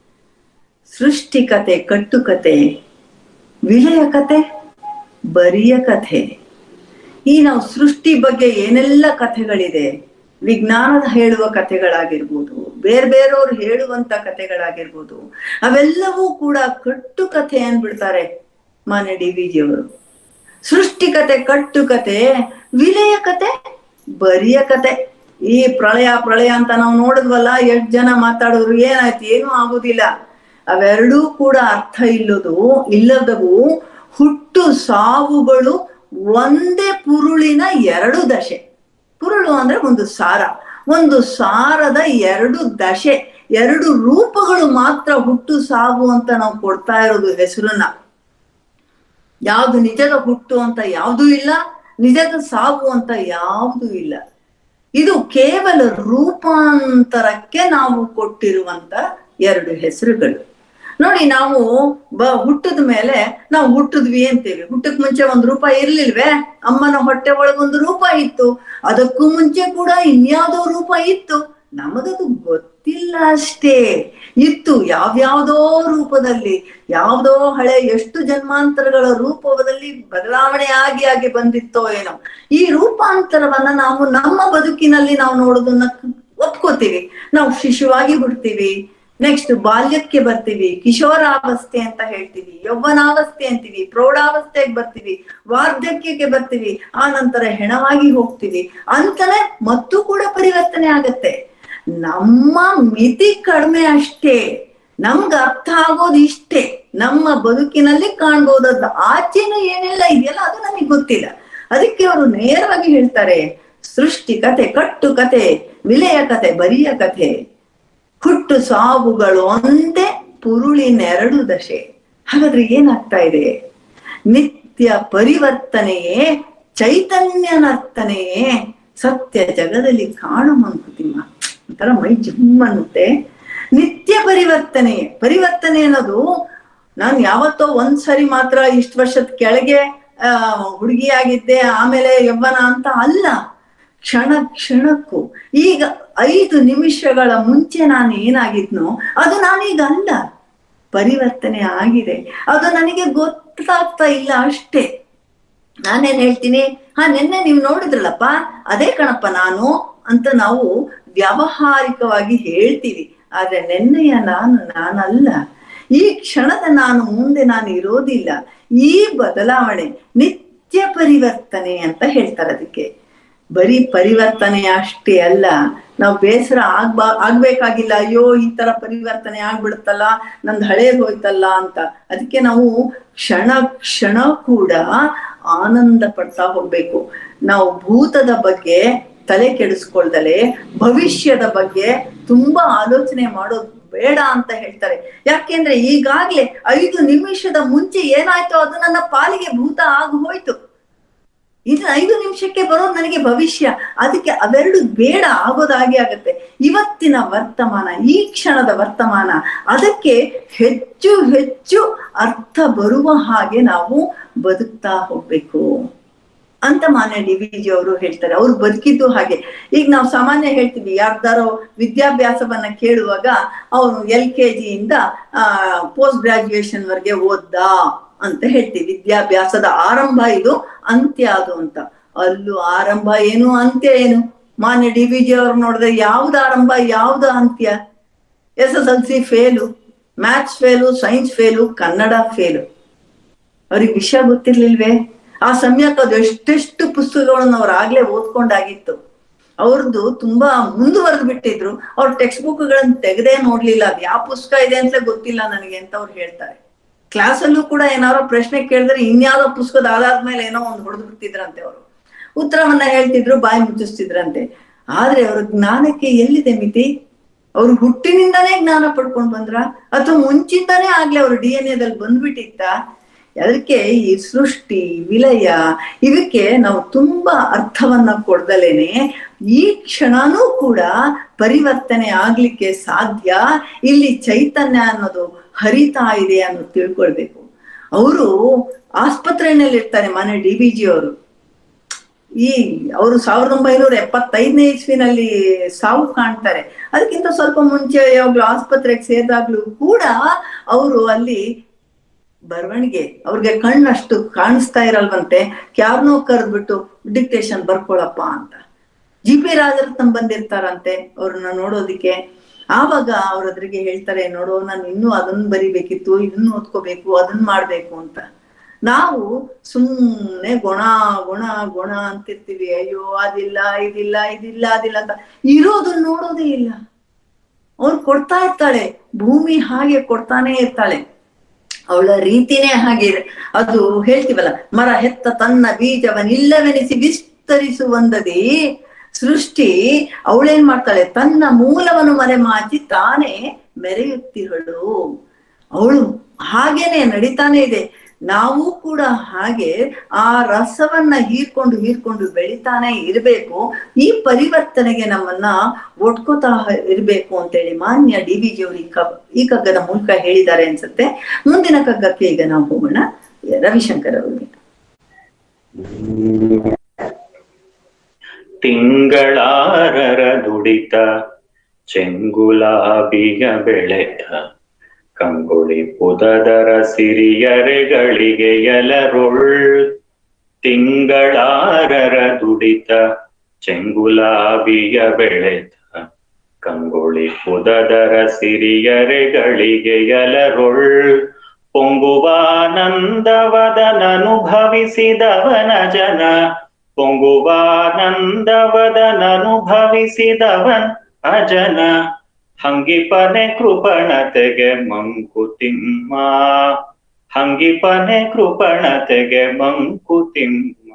ಸೃಷ್ಟಿ ಕತೆ ಕಟ್ಟುಕತೆ ವಿಲಯ ಕತೆ ಬರಿಯ ಕಥೆ ಈ ನಾವು ಸೃಷ್ಟಿ ಬಗ್ಗೆ ಏನೆಲ್ಲ ಕಥೆಗಳಿದೆ ವಿಜ್ಞಾನದ ಹೇಳುವ ಕಥೆಗಳಾಗಿರ್ಬೋದು ಬೇರೆ ಬೇರೆಯವ್ರು ಹೇಳುವಂತ ಕಥೆಗಳಾಗಿರ್ಬೋದು ಅವೆಲ್ಲವೂ ಕೂಡ ಕಟ್ಟು ಕಥೆ ಅನ್ಬಿಡ್ತಾರೆ ಮಾನ್ಯ ಡಿ ವಿ ಜಿಯವರು ಸೃಷ್ಟಿ ಕತೆ ಕಟ್ಟು ಕತೆ ವಿಲಯ ಕತೆ ಬರಿಯ ಕತೆ ಈ ಪ್ರಳಯ ಪ್ರಳಯ ಅಂತ ನಾವು ನೋಡಿದ್ವಲ್ಲ ಎಷ್ಟ್ ಜನ ಮಾತಾಡಿದ್ರು ಏನಾಯ್ತು ಏನೂ ಆಗುದಿಲ್ಲ ಅವೆರಡೂ ಕೂಡ ಅರ್ಥ ಇಲ್ಲದು ಇಲ್ಲದವು ಹುಟ್ಟು ಸಾವುಗಳು ಒಂದೇ ಪುರುಳಿನ ಎರಡು ದಶೆ ಪುರುಳು ಅಂದ್ರೆ ಒಂದು ಸಾರ ಒಂದು ಸಾರದ ಎರಡು ದಶೆ ಎರಡು ರೂಪಗಳು ಮಾತ್ರ ಹುಟ್ಟು ಸಾವು ಅಂತ ನಾವು ಕೊಡ್ತಾ ಇರೋದು ಹೆಸರನ್ನ ಯಾವ್ದು ನಿಜದ ಹುಟ್ಟು ಅಂತ ಯಾವುದೂ ಇಲ್ಲ ನಿಜದ ಸಾವು ಅಂತ ಯಾವುದೂ ಇಲ್ಲ ಇದು ಕೇವಲ ರೂಪಾಂತರಕ್ಕೆ ನಾವು ಕೊಟ್ಟಿರುವಂತ ಎರಡು ಹೆಸರುಗಳು ನೋಡಿ ನಾವು ಬ ಹುಟ್ಟದ ಮೇಲೆ ನಾವು ಹುಟ್ಟಿದ್ವಿ ಅಂತೀವಿ ಹುಟ್ಟಕ್ ಮುಂಚೆ ಒಂದ್ ರೂಪ ಇರ್ಲಿಲ್ವೇ ಅಮ್ಮನ ಹೊಟ್ಟೆ ಒಳಗೊಂದು ರೂಪ ಇತ್ತು ಅದಕ್ಕೂ ಮುಂಚೆ ಕೂಡ ಇನ್ಯಾವುದೋ ರೂಪ ಇತ್ತು ನಮಗದು ಗೊತ್ತಿಲ್ಲ ಅಷ್ಟೇ ಇತ್ತು ಯಾವ್ಯಾವ್ದೋ ರೂಪದಲ್ಲಿ ಯಾವ್ದೋ ಹಳೆ ಎಷ್ಟು ಜನ್ಮಾಂತರಗಳ ರೂಪದಲ್ಲಿ ಬದಲಾವಣೆ ಆಗಿ ಆಗಿ ಬಂದಿತ್ತೋ ಏನೋ ಈ ರೂಪಾಂತರವನ್ನ ನಾವು ನಮ್ಮ ಬದುಕಿನಲ್ಲಿ ನಾವು ನೋಡೋದನ್ನ ಒಪ್ಕೋತೀವಿ ನಾವು ಶಿಶುವಾಗಿ ಹುಡ್ತೀವಿ ನೆಕ್ಸ್ಟ್ ಬಾಲ್ಯಕ್ಕೆ ಬರ್ತೀವಿ ಕಿಶೋರಾವಸ್ಥೆ ಅಂತ ಹೇಳ್ತೀವಿ ಯೌವನಾವಸ್ಥೆ ಅಂತೀವಿ ಪ್ರೌಢಾವಸ್ಥೆಗೆ ಬರ್ತೀವಿ ವಾರ್ಧಕ್ಯಕ್ಕೆ ಬರ್ತೀವಿ ಆ ನಂತರ ಹೆಣವಾಗಿ ಹೋಗ್ತೀವಿ ಅಂತಲೇ ಮತ್ತು ಕೂಡ ಪರಿವರ್ತನೆ ಆಗತ್ತೆ ನಮ್ಮ ಮಿತಿ ಕಡಿಮೆ ಅಷ್ಟೇ ನಮ್ಗೆ ಅರ್ಥ ಆಗೋದು ಇಷ್ಟೇ ನಮ್ಮ ಬದುಕಿನಲ್ಲಿ ಕಾಣ್ಬೋದದ್ದು ಆಚೆನೂ ಏನೆಲ್ಲ ಇದೆಯಲ್ಲ ಅದು ನಮಗೆ ಗೊತ್ತಿಲ್ಲ ಅದಕ್ಕೆ ಅವರು ನೇರವಾಗಿ ಹೇಳ್ತಾರೆ ಸೃಷ್ಟಿ ಕತೆ ಕಟ್ಟು ಕತೆ ವಿಲೆಯ ಕತೆ ಬರಿಯ ಕತೆ ಹುಟ್ಟು ಸಾವುಗಳು ಒಂದೇ ಪುರುಳಿನೆರಡು ದಶೆ ಹಾಗಾದ್ರೆ ಏನಾಗ್ತಾ ಇದೆ ನಿತ್ಯ ಪರಿವರ್ತನೆಯೇ ಚೈತನ್ಯ ನರ್ತನೆಯೇ ಸತ್ಯ ಜಗದಲ್ಲಿ ಕಾಣು ಮಂಕುತಿಮ್ಮ ಒಂಥರ ಮೈ ಜುಮ್ ಅನ್ನುತ್ತೆ ನಿತ್ಯ ಪರಿವರ್ತನೆಯೇ ಪರಿವರ್ತನೆ ಅನ್ನೋದು ನಾನು ಯಾವತ್ತೋ ಒಂದ್ ಸರಿ ಮಾತ್ರ ಇಷ್ಟು ವರ್ಷದ ಕೆಳಗೆ ಆ ಹುಡುಗಿಯಾಗಿದ್ದೆ ಆಮೇಲೆ ಯವ್ವನ ಅಂತ ಅಲ್ಲ ಕ್ಷಣ ಕ್ಷಣಕ್ಕೂ ಈಗ ಐದು ನಿಮಿಷಗಳ ಮುಂಚೆ ನಾನು ಏನಾಗಿದ್ನೋ ಅದು ನಾನೀಗ ಅಲ್ಲ ಪರಿವರ್ತನೆ ಆಗಿದೆ ಅದು ನನಗೆ ಗೊತ್ತಾಗ್ತಾ ಇಲ್ಲ ಅಷ್ಟೇ ನಾನೇನ್ ಹೇಳ್ತೀನಿ ಹಾ ನಿನ್ನೆ ನೀವು ನೋಡಿದ್ರಲ್ಲಪ್ಪ ಅದೇ ಕಣಪ್ಪ ನಾನು ಅಂತ ನಾವು ವ್ಯಾವಹಾರಿಕವಾಗಿ ಹೇಳ್ತೀವಿ ಆದ್ರೆ ನೆನ್ನೆಯ ನಾನು ನಾನಲ್ಲ ಈ ಕ್ಷಣದ ನಾನು ಮುಂದೆ ನಾನು ಇರೋದಿಲ್ಲ ಈ ಬದಲಾವಣೆ ನಿತ್ಯ ಪರಿವರ್ತನೆ ಅಂತ ಹೇಳ್ತಾರೆ ಅದಕ್ಕೆ ಬರೀ ಪರಿವರ್ತನೆ ಅಷ್ಟೇ ಅಲ್ಲ ನಾವು ಬೇಸರ ಆಗ್ಬಾ ಆಗ್ಬೇಕಾಗಿಲ್ಲ ಅಯ್ಯೋ ಈ ತರ ಪರಿವರ್ತನೆ ಆಗ್ಬಿಡುತ್ತಲ್ಲ ನಂದು ಹಳೇದ್ ಹೋಯ್ತಲ್ಲ ಅಂತ ಅದಕ್ಕೆ ನಾವು ಕ್ಷಣ ಕ್ಷಣ ಕೂಡ ಆನಂದ ಪಡ್ತಾ ಹೋಗ್ಬೇಕು ನಾವು ಭೂತದ ಬಗ್ಗೆ ತಲೆ ಕೆಡಿಸ್ಕೊಳ್ದಲೆ ಭವಿಷ್ಯದ ಬಗ್ಗೆ ತುಂಬಾ ಆಲೋಚನೆ ಮಾಡೋದು ಬೇಡ ಅಂತ ಹೇಳ್ತಾರೆ ಯಾಕೆಂದ್ರೆ ಈಗಾಗ್ಲೇ ಐದು ನಿಮಿಷದ ಮುಂಚೆ ಏನಾಯ್ತೋ ಅದು ನನ್ನ ಪಾಲಿಗೆ ಭೂತ ಆಗಿ ಹೋಯ್ತು ಇನ್ನು ಐದು ನಿಮಿಷಕ್ಕೆ ಬರೋದು ನನಗೆ ಭವಿಷ್ಯ ಅದಕ್ಕೆ ಅವೆರಡು ಬೇಡ ಆಗೋದಾಗೆ ಆಗತ್ತೆ ಇವತ್ತಿನ ವರ್ತಮಾನ ಈ ಕ್ಷಣದ ವರ್ತಮಾನ ಅದಕ್ಕೆ ಹೆಚ್ಚು ಹೆಚ್ಚು ಅರ್ಥ ಬರುವ ಹಾಗೆ ನಾವು ಬದುಕ್ತಾ ಹೋಗ್ಬೇಕು ಅಂತ ಮಾನ್ಯ ಡಿ ವಿ ಜಿ ಅವರು ಹೇಳ್ತಾರೆ ಅವ್ರು ಬದುಕಿದ್ದು ಹಾಗೆ ಈಗ ನಾವು ಸಾಮಾನ್ಯ ಹೇಳ್ತೀವಿ ಯಾರ್ದಾರೋ ವಿದ್ಯಾಭ್ಯಾಸವನ್ನ ಕೇಳುವಾಗ ಅವನು ಎಲ್ ಕೆ ಜಿಯಿಂದ ಆ ಪೋಸ್ಟ್ ಗ್ರಾಜುಯೇಷನ್ ವರೆಗೆ ಓದ್ದ ಅಂತ ಹೇಳ್ತೀವಿ ವಿದ್ಯಾಭ್ಯಾಸದ ಆರಂಭ ಇದು ಅಂತ್ಯ ಅದು ಅಂತ ಅಲ್ಲೂ ಆರಂಭ ಏನು ಅಂತ್ಯ ಏನು ಮಾನ್ಯ ಡಿ ವಿ ಜಿ ಅವ್ರು ನೋಡಿದ್ರೆ ಯಾವ್ದು ಆರಂಭ ಯಾವ್ದು ಅಂತ್ಯ S S L C fail maths fail science fail Kannada fail ಅವ್ರಿಗೆ ವಿಷಯ ಗೊತ್ತಿರ್ಲಿಲ್ವೇ ಆ ಸಮಯಕ್ಕೆ ಅದು ಎಷ್ಟೆಷ್ಟು ಪುಸ್ತಕಗಳನ್ನು ಅವ್ರು ಆಗ್ಲೇ ಓದ್ಕೊಂಡಾಗಿತ್ತು ಅವ್ರದ್ದು ತುಂಬಾ ಮುಂದುವರೆದು ಬಿಟ್ಟಿದ್ರು ಅವ್ರ ಟೆಕ್ಸ್ಟ್ ಬುಕ್ಗಳನ್ನ ತೆಗೆದೇ ನೋಡ್ಲಿಲ್ಲ ಅದು ಯಾವ ಪುಸ್ತಕ ಇದೆ ಅಂತಲೇ ಗೊತ್ತಿಲ್ಲ ನನಗೆ ಅಂತ ಅವ್ರು ಹೇಳ್ತಾರೆ ಕ್ಲಾಸಲ್ಲೂ ಕೂಡ ಏನಾರೋ ಪ್ರಶ್ನೆ ಕೇಳಿದ್ರೆ ಇನ್ಯಾವುದೋ ಪುಸ್ತಕದ ಆಧಾರದ ಮೇಲೆ ಏನೋ ಒಂದು ಹೊಡೆದು ಬಿಡ್ತಿದ್ರಂತೆ ಅವರು ಉತ್ತರವನ್ನ ಹೇಳ್ತಿದ್ರು ಬಾಯಿ ಮುಚ್ಚಿಸ್ತಿದ್ರಂತೆ ಆದ್ರೆ ಅವ್ರ ಜ್ಞಾನಕ್ಕೆ ಎಲ್ಲಿದೆ ಮಿತಿ ಅವ್ರು ಹುಟ್ಟಿನಿಂದಾನೇ ಜ್ಞಾನ ಪಡ್ಕೊಂಡ್ ಬಂದ್ರ ಅಥವಾ ಮುಂಚಿಂದಾನೇ ಆಗ್ಲೇ ಅವ್ರು ಡಿ ಎನ್ ಎದಲ್ಲಿ ಬಂದ್ಬಿಟ್ಟಿತ್ತ ಅದಕ್ಕೆ ಈ ಸೃಷ್ಟಿ ವಿಲಯ ಇದಕ್ಕೆ ನಾವು ತುಂಬಾ ಅರ್ಥವನ್ನ ಕೊಡ್ದಲೇನೆ ಈ ಕ್ಷಣನೂ ಕೂಡ ಪರಿವರ್ತನೆ ಆಗ್ಲಿಕ್ಕೆ ಸಾಧ್ಯ ಇಲ್ಲಿ ಚೈತನ್ಯ ಅನ್ನೋದು ಹರಿತಾ ಇದೆ ಅನ್ನೋದು ತಿಳ್ಕೊಳ್ಬೇಕು ಅವರು ಆಸ್ಪತ್ರೆಯಲ್ಲಿ ಇರ್ತಾರೆ ಮನೆ ಡಿ ಬಿ ಜಿ ಅವರು ಈ ಅವರು ಸಾವಿರದ ಒಂಬೈನೂರ ಎಪ್ಪತ್ತೈದನೇ ಇಸ್ವಿನಲ್ಲಿ ಸಾವು ಕಾಣ್ತಾರೆ ಅದಕ್ಕಿಂತ ಸ್ವಲ್ಪ ಮುಂಚೆ ಯಾವಾಗ್ಲೂ ಆಸ್ಪತ್ರೆಗೆ ಸೇರಿದಾಗ್ಲೂ ಕೂಡ ಅವರು ಅಲ್ಲಿ ಬರವಣಿಗೆ ಅವ್ರಿಗೆ ಕಣ್ಣಷ್ಟು ಕಾಣಿಸ್ತಾ ಇರಲ್ವಂತೆ ಯಾರನ್ನೋ ಕರೆದ್ಬಿಟ್ಟು ಡಿಕ್ಟೇಷನ್ ಬರ್ಕೊಳಪ್ಪ ಅಂತ ಜಿ ಪಿ ರಾಜರತ್ನಂ ಬಂದಿರ್ತಾರಂತೆ ಅವ್ರನ್ನ ನೋಡೋದಿಕ್ಕೆ ಆವಾಗ ಅವ್ರ ಅದ್ರಿಗೆ ಹೇಳ್ತಾರೆ ನೋಡು ನಾನು ಇನ್ನೂ ಅದನ್ನ ಬರಿಬೇಕಿತ್ತು ಇದನ್ನ ಓದ್ಕೋಬೇಕು ಅದನ್ನ ಮಾಡ್ಬೇಕು ಅಂತ ನಾವು ಸುಮ್ಮನೆ ಗುಣ ಗುಣ ಗುಣ ಅಂತಿರ್ತೀವಿ ಅಯ್ಯೋ ಅದಿಲ್ಲ ಇದಿಲ್ಲ ಇದಿಲ್ಲ ಅದಿಲ್ಲ ಅಂತ ಇರೋದನ್ನ ನೋಡೋದೇ ಇಲ್ಲ ಅವ್ರು ಕೊಡ್ತಾ ಇರ್ತಾಳೆ ಭೂಮಿ ಹಾಗೆ ಕೊಡ್ತಾನೆ ಇರ್ತಾಳೆ ಅವಳ ರೀತಿನೇ ಹಾಗಿದೆ ಅದು ಹೇಳ್ತೀವಲ್ಲ ಮರ ಹೆತ್ತ ತನ್ನ ಬೀಜವನ್ನಿಲ್ಲವೆನಿಸಿ ವಿಸ್ತರಿಸುವಂದದಿ ಸೃಷ್ಟಿ ಅವಳೇನ್ ಮಾಡ್ತಾಳೆ ತನ್ನ ಮೂಲವನ್ನು ಮರೆಮಾಚಿ ತಾನೇ ಮೆರೆಯುತ್ತಿರಳು ಅವಳು ಹಾಗೇನೆ ನಡೀತಾನೆ ಇದೆ ನಾವು ಕೂಡ ಹಾಗೆ ಆ ರಸವನ್ನ ಹೀರ್ಕೊಂಡು ಹೀರ್ಕೊಂಡು ಬೆಳಿತಾನೆ ಇರಬೇಕು ಈ ಪರಿವರ್ತನೆಗೆ ನಮ್ಮನ್ನ ಒಟ್ಕೋತಾ ಇರಬೇಕು ಅಂತೇಳಿ ಮಾನ್ಯ ಡಿ ವಿ ಜಿ ಅವರು ಈ ಕಗ್ ಈ ಕಗ್ಗದ ಮೂಲಕ ಹೇಳಿದ್ದಾರೆ ಅನ್ಸುತ್ತೆ ಮುಂದಿನ ಕಗ್ಗಕ್ಕೆ ಈಗ ನಾವು ಹೋಗೋಣ ರವಿಶಂಕರ್ ಅವರಿಗೆ ತಿಂಗಳಾರರ ದುಡಿತ ಚೆಂಗುಲಾಬಿಯ ಬೆಳೆತ ಕಂಗೊಳಿ ಪುದದರ ಸಿರಿಯರೆಗಳಿಗೆ ಎಲರೊಳ್ ತಿಂಗಳಾರರ ದುಡಿತ ಚೆಂಗುಲಾಬಿಯ ಬೆಳೆತ ಕಂಗೊಳಿ ಪುದದರ ಸಿರಿಯರೆಗಳಿಗೆ ಎಲರೊಳ್ ಪೊಂಗುವಾನಂದವದನನುಭವಿಸಿದವನ ಜನ ಪೊಂಗುವಾನಂದವದನನುಭವಿಸಿದವನ್ ಅಜನ ಹಂಗಿಪನೆ ಕೃಪಣತೆಗೆ ಮಂಕುತಿಮ್ಮ ಹಂಗಿಪನೆ ಕೃಪಣತೆಗೆ ಮಂಕುತಿಮ್ಮ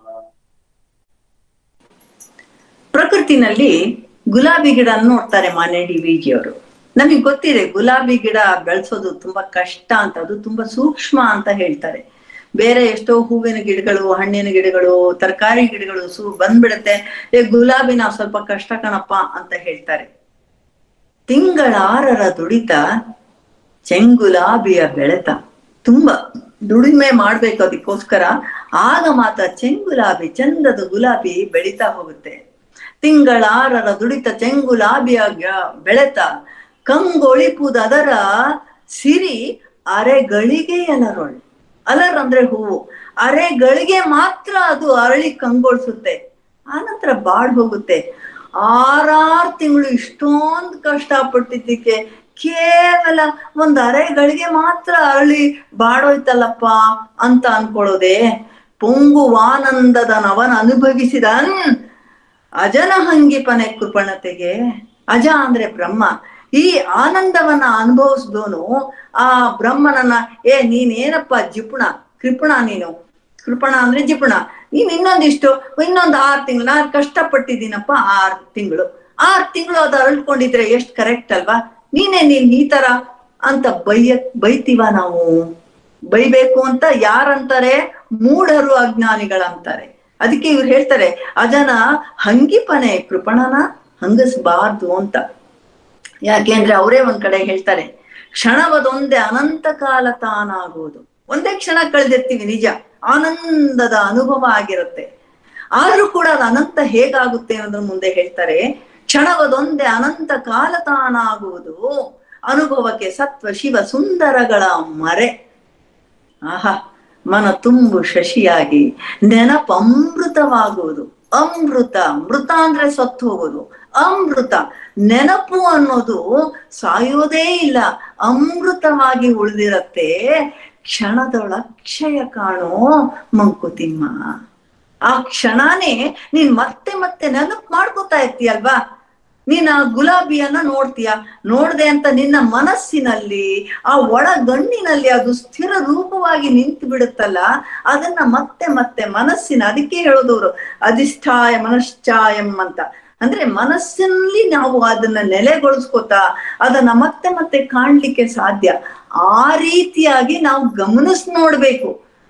ಪ್ರಕೃತಿನಲ್ಲಿ ಗುಲಾಬಿ ಗಿಡ ನೋಡ್ತಾರೆ ಮಾನ್ಯ ಡಿ ವಿ ಜಿ ಅವರು ನಮಗೆ ಗೊತ್ತಿದೆ ಗುಲಾಬಿ ಗಿಡ ಬೆಳೆಸೋದು ತುಂಬಾ ಕಷ್ಟ ಅಂತ ಅದು ತುಂಬಾ ಸೂಕ್ಷ್ಮ ಅಂತ ಹೇಳ್ತಾರೆ ಬೇರೆ ಎಷ್ಟೋ ಹೂವಿನ ಗಿಡಗಳು ಹಣ್ಣಿನ ಗಿಡಗಳು ತರಕಾರಿ ಗಿಡಗಳು ಸು ಬಂದ್ಬಿಡತ್ತೆ ಏ ಗುಲಾಬಿ ನಾವು ಸ್ವಲ್ಪ ಕಷ್ಟ ಕಣಪ್ಪ ಅಂತ ಹೇಳ್ತಾರೆ ತಿಂಗಳಾರರ ದುಡಿತ ಚೆಂಗುಲಾಬಿಯ ಬೆಳೆತ ತುಂಬಾ ದುಡಿಮೆ ಮಾಡ್ಬೇಕು ಅದಕ್ಕೋಸ್ಕರ ಆಗ ಮಾತ್ರ ಚೆಂಗುಲಾಬಿ ಚಂದದ ಗುಲಾಬಿ ಬೆಳೀತಾ ಹೋಗುತ್ತೆ ತಿಂಗಳಾರರ ದುಡಿತ ಚೆಂಗುಲಾಬಿಯ ಗ- ಬೆಳೆತ ಕಂಗೊಳಿಪುದದರ ಸಿರಿ ಅರೆಗಳಿಗೆ ಅಲರೊಳ್ ಅಲರ್ ಅಂದ್ರೆ ಹೂವು ಅರೆಗಳಿಗೆ ಮಾತ್ರ ಅದು ಅರಳಿ ಕಂಗೊಳಿಸುತ್ತೆ ಆನಂತರ ಬಾಡ್ ಹೋಗುತ್ತೆ ಆರಾರು ತಿಂಗಳು ಇಷ್ಟೊಂದು ಕಷ್ಟಪಟ್ಟಿದ್ದಕ್ಕೆ ಕೇವಲ ಒಂದ್ ಅರೆಗಳಿಗೆ ಮಾತ್ರ ಅರಳಿ ಬಾಡೋಯ್ತಲ್ಲಪ್ಪ ಅಂತ ಅನ್ಕೊಳ್ಳೋದೆ ಪೊಂಗುವಾನಂದದ ನವನ ಅನುಭವಿಸಿದನ್ ಅಜನ ಹಂಗಿಪನೆ ಕೃಪಣತೆಗೆ ಅಜ ಅಂದ್ರೆ ಬ್ರಹ್ಮ ಈ ಆನಂದವನ್ನ ಅನುಭವಿಸಿದವನು ಆ ಬ್ರಹ್ಮನನ್ನ ಏ ನೀನೇನಪ್ಪ ಜಿಪುಣ ಕೃಪಣ ನೀನು ಕೃಪಣ ಅಂದ್ರೆ ಜಿಪುಣ ನೀನ್ ಇನ್ನೊಂದಿಷ್ಟು ಇನ್ನೊಂದು ಆರ್ ತಿಂಗಳು ನಾನು ಕಷ್ಟಪಟ್ಟಿದ್ದೀನಪ್ಪ ಆರ್ ತಿಂಗಳು ಆರ್ ತಿಂಗಳು ಅದು ಅರಳ್ಕೊಂಡಿದ್ರೆ ಎಷ್ಟ್ ಕರೆಕ್ಟ್ ಅಲ್ವಾ ನೀನೇ ನೀನ್ ಈ ತರ ಅಂತ ಬೈಯ ಬೈತೀವ ನಾವು ಬೈಬೇಕು ಅಂತ ಯಾರಂತಾರೆ ಮೂಢರು ಅಜ್ಞಾನಿಗಳಂತಾರೆ ಅದಕ್ಕೆ ಇವ್ರು ಹೇಳ್ತಾರೆ ಅಜನ ಹಂಗಿಪನೆ ಕೃಪಣನ ಹಂಗಿಸ್ಬಾರ್ದು ಅಂತ ಯಾಕೆಂದ್ರೆ ಅವರೇ ಒಂದ್ ಕಡೆ ಹೇಳ್ತಾರೆ ಕ್ಷಣವದೊಂದೇ ಅನಂತ ಕಾಲ ತಾನಾಗುವುದು ಒಂದೇ ಕ್ಷಣ ಕಳೆದಿರ್ತೀವಿ ನಿಜ ಆನಂದದ ಅನುಭವ ಆಗಿರುತ್ತೆ ಆದ್ರೂ ಕೂಡ ಅದು ಅನಂತ ಹೇಗಾಗುತ್ತೆ ಅನ್ನೋದ್ರ ಮುಂದೆ ಹೇಳ್ತಾರೆ ಕ್ಷಣವದೊಂದೇ ಅನಂತ ಕಾಲ ತಾನಾಗುವುದು ಅನುಭವಕ್ಕೆ ಸತ್ವ ಶಿವ ಸುಂದರಗಳ ಮರೆ ಆಹಾ ಮನ ತುಂಬು ಶಶಿಯಾಗಿ ನೆನಪು ಅಮೃತವಾಗುವುದು ಅಮೃತ ಮೃತ ಅಂದ್ರೆ ಸತ್ತು ಹೋಗೋದು ಅಮೃತ ನೆನಪು ಅನ್ನೋದು ಸಾಯೋದೇ ಇಲ್ಲ ಅಮೃತವಾಗಿ ಉಳಿದಿರತ್ತೆ ಕ್ಷಣದೊಳಕ್ಷಯ ಕಾಣೋ ಮಂಕುತಿಮ್ಮ ಆ ಕ್ಷಣನೇ ನೀನ್ ಮತ್ತೆ ಮತ್ತೆ ನೆನಪು ಮಾಡ್ಕೋತಾ ಇರ್ತೀಯಲ್ವಾ ನೀನ್ ಆ ಗುಲಾಬಿಯನ್ನ ನೋಡ್ತೀಯ ನೋಡ್ದೆ ಅಂತ ನಿನ್ನ ಮನಸ್ಸಿನಲ್ಲಿ ಆ ಒಳಗಣ್ಣಿನಲ್ಲಿ ಅದು ಸ್ಥಿರ ರೂಪವಾಗಿ ನಿಂತು ಬಿಡುತ್ತಲ್ಲ ಅದನ್ನ ಮತ್ತೆ ಮತ್ತೆ ಮನಸ್ಸಿನ ಅದಕ್ಕೆ ಹೇಳೋದವ್ರು ಅಧಿಷ್ಠಾಯ ಮನಶ್ಚಾಯಂ ಅಂತ ಅಂದ್ರೆ ಮನಸ್ಸಿನಲ್ಲಿ ನಾವು ಅದನ್ನ ನೆಲೆಗೊಳಿಸ್ಕೋತಾ ಅದನ್ನ ಮತ್ತೆ ಮತ್ತೆ ಕಾಣ್ಲಿಕ್ಕೆ ಸಾಧ್ಯ ಆ ರೀತಿಯಾಗಿ ನಾವು ಗಮನಿಸ್ ನೋಡ್ಬೇಕು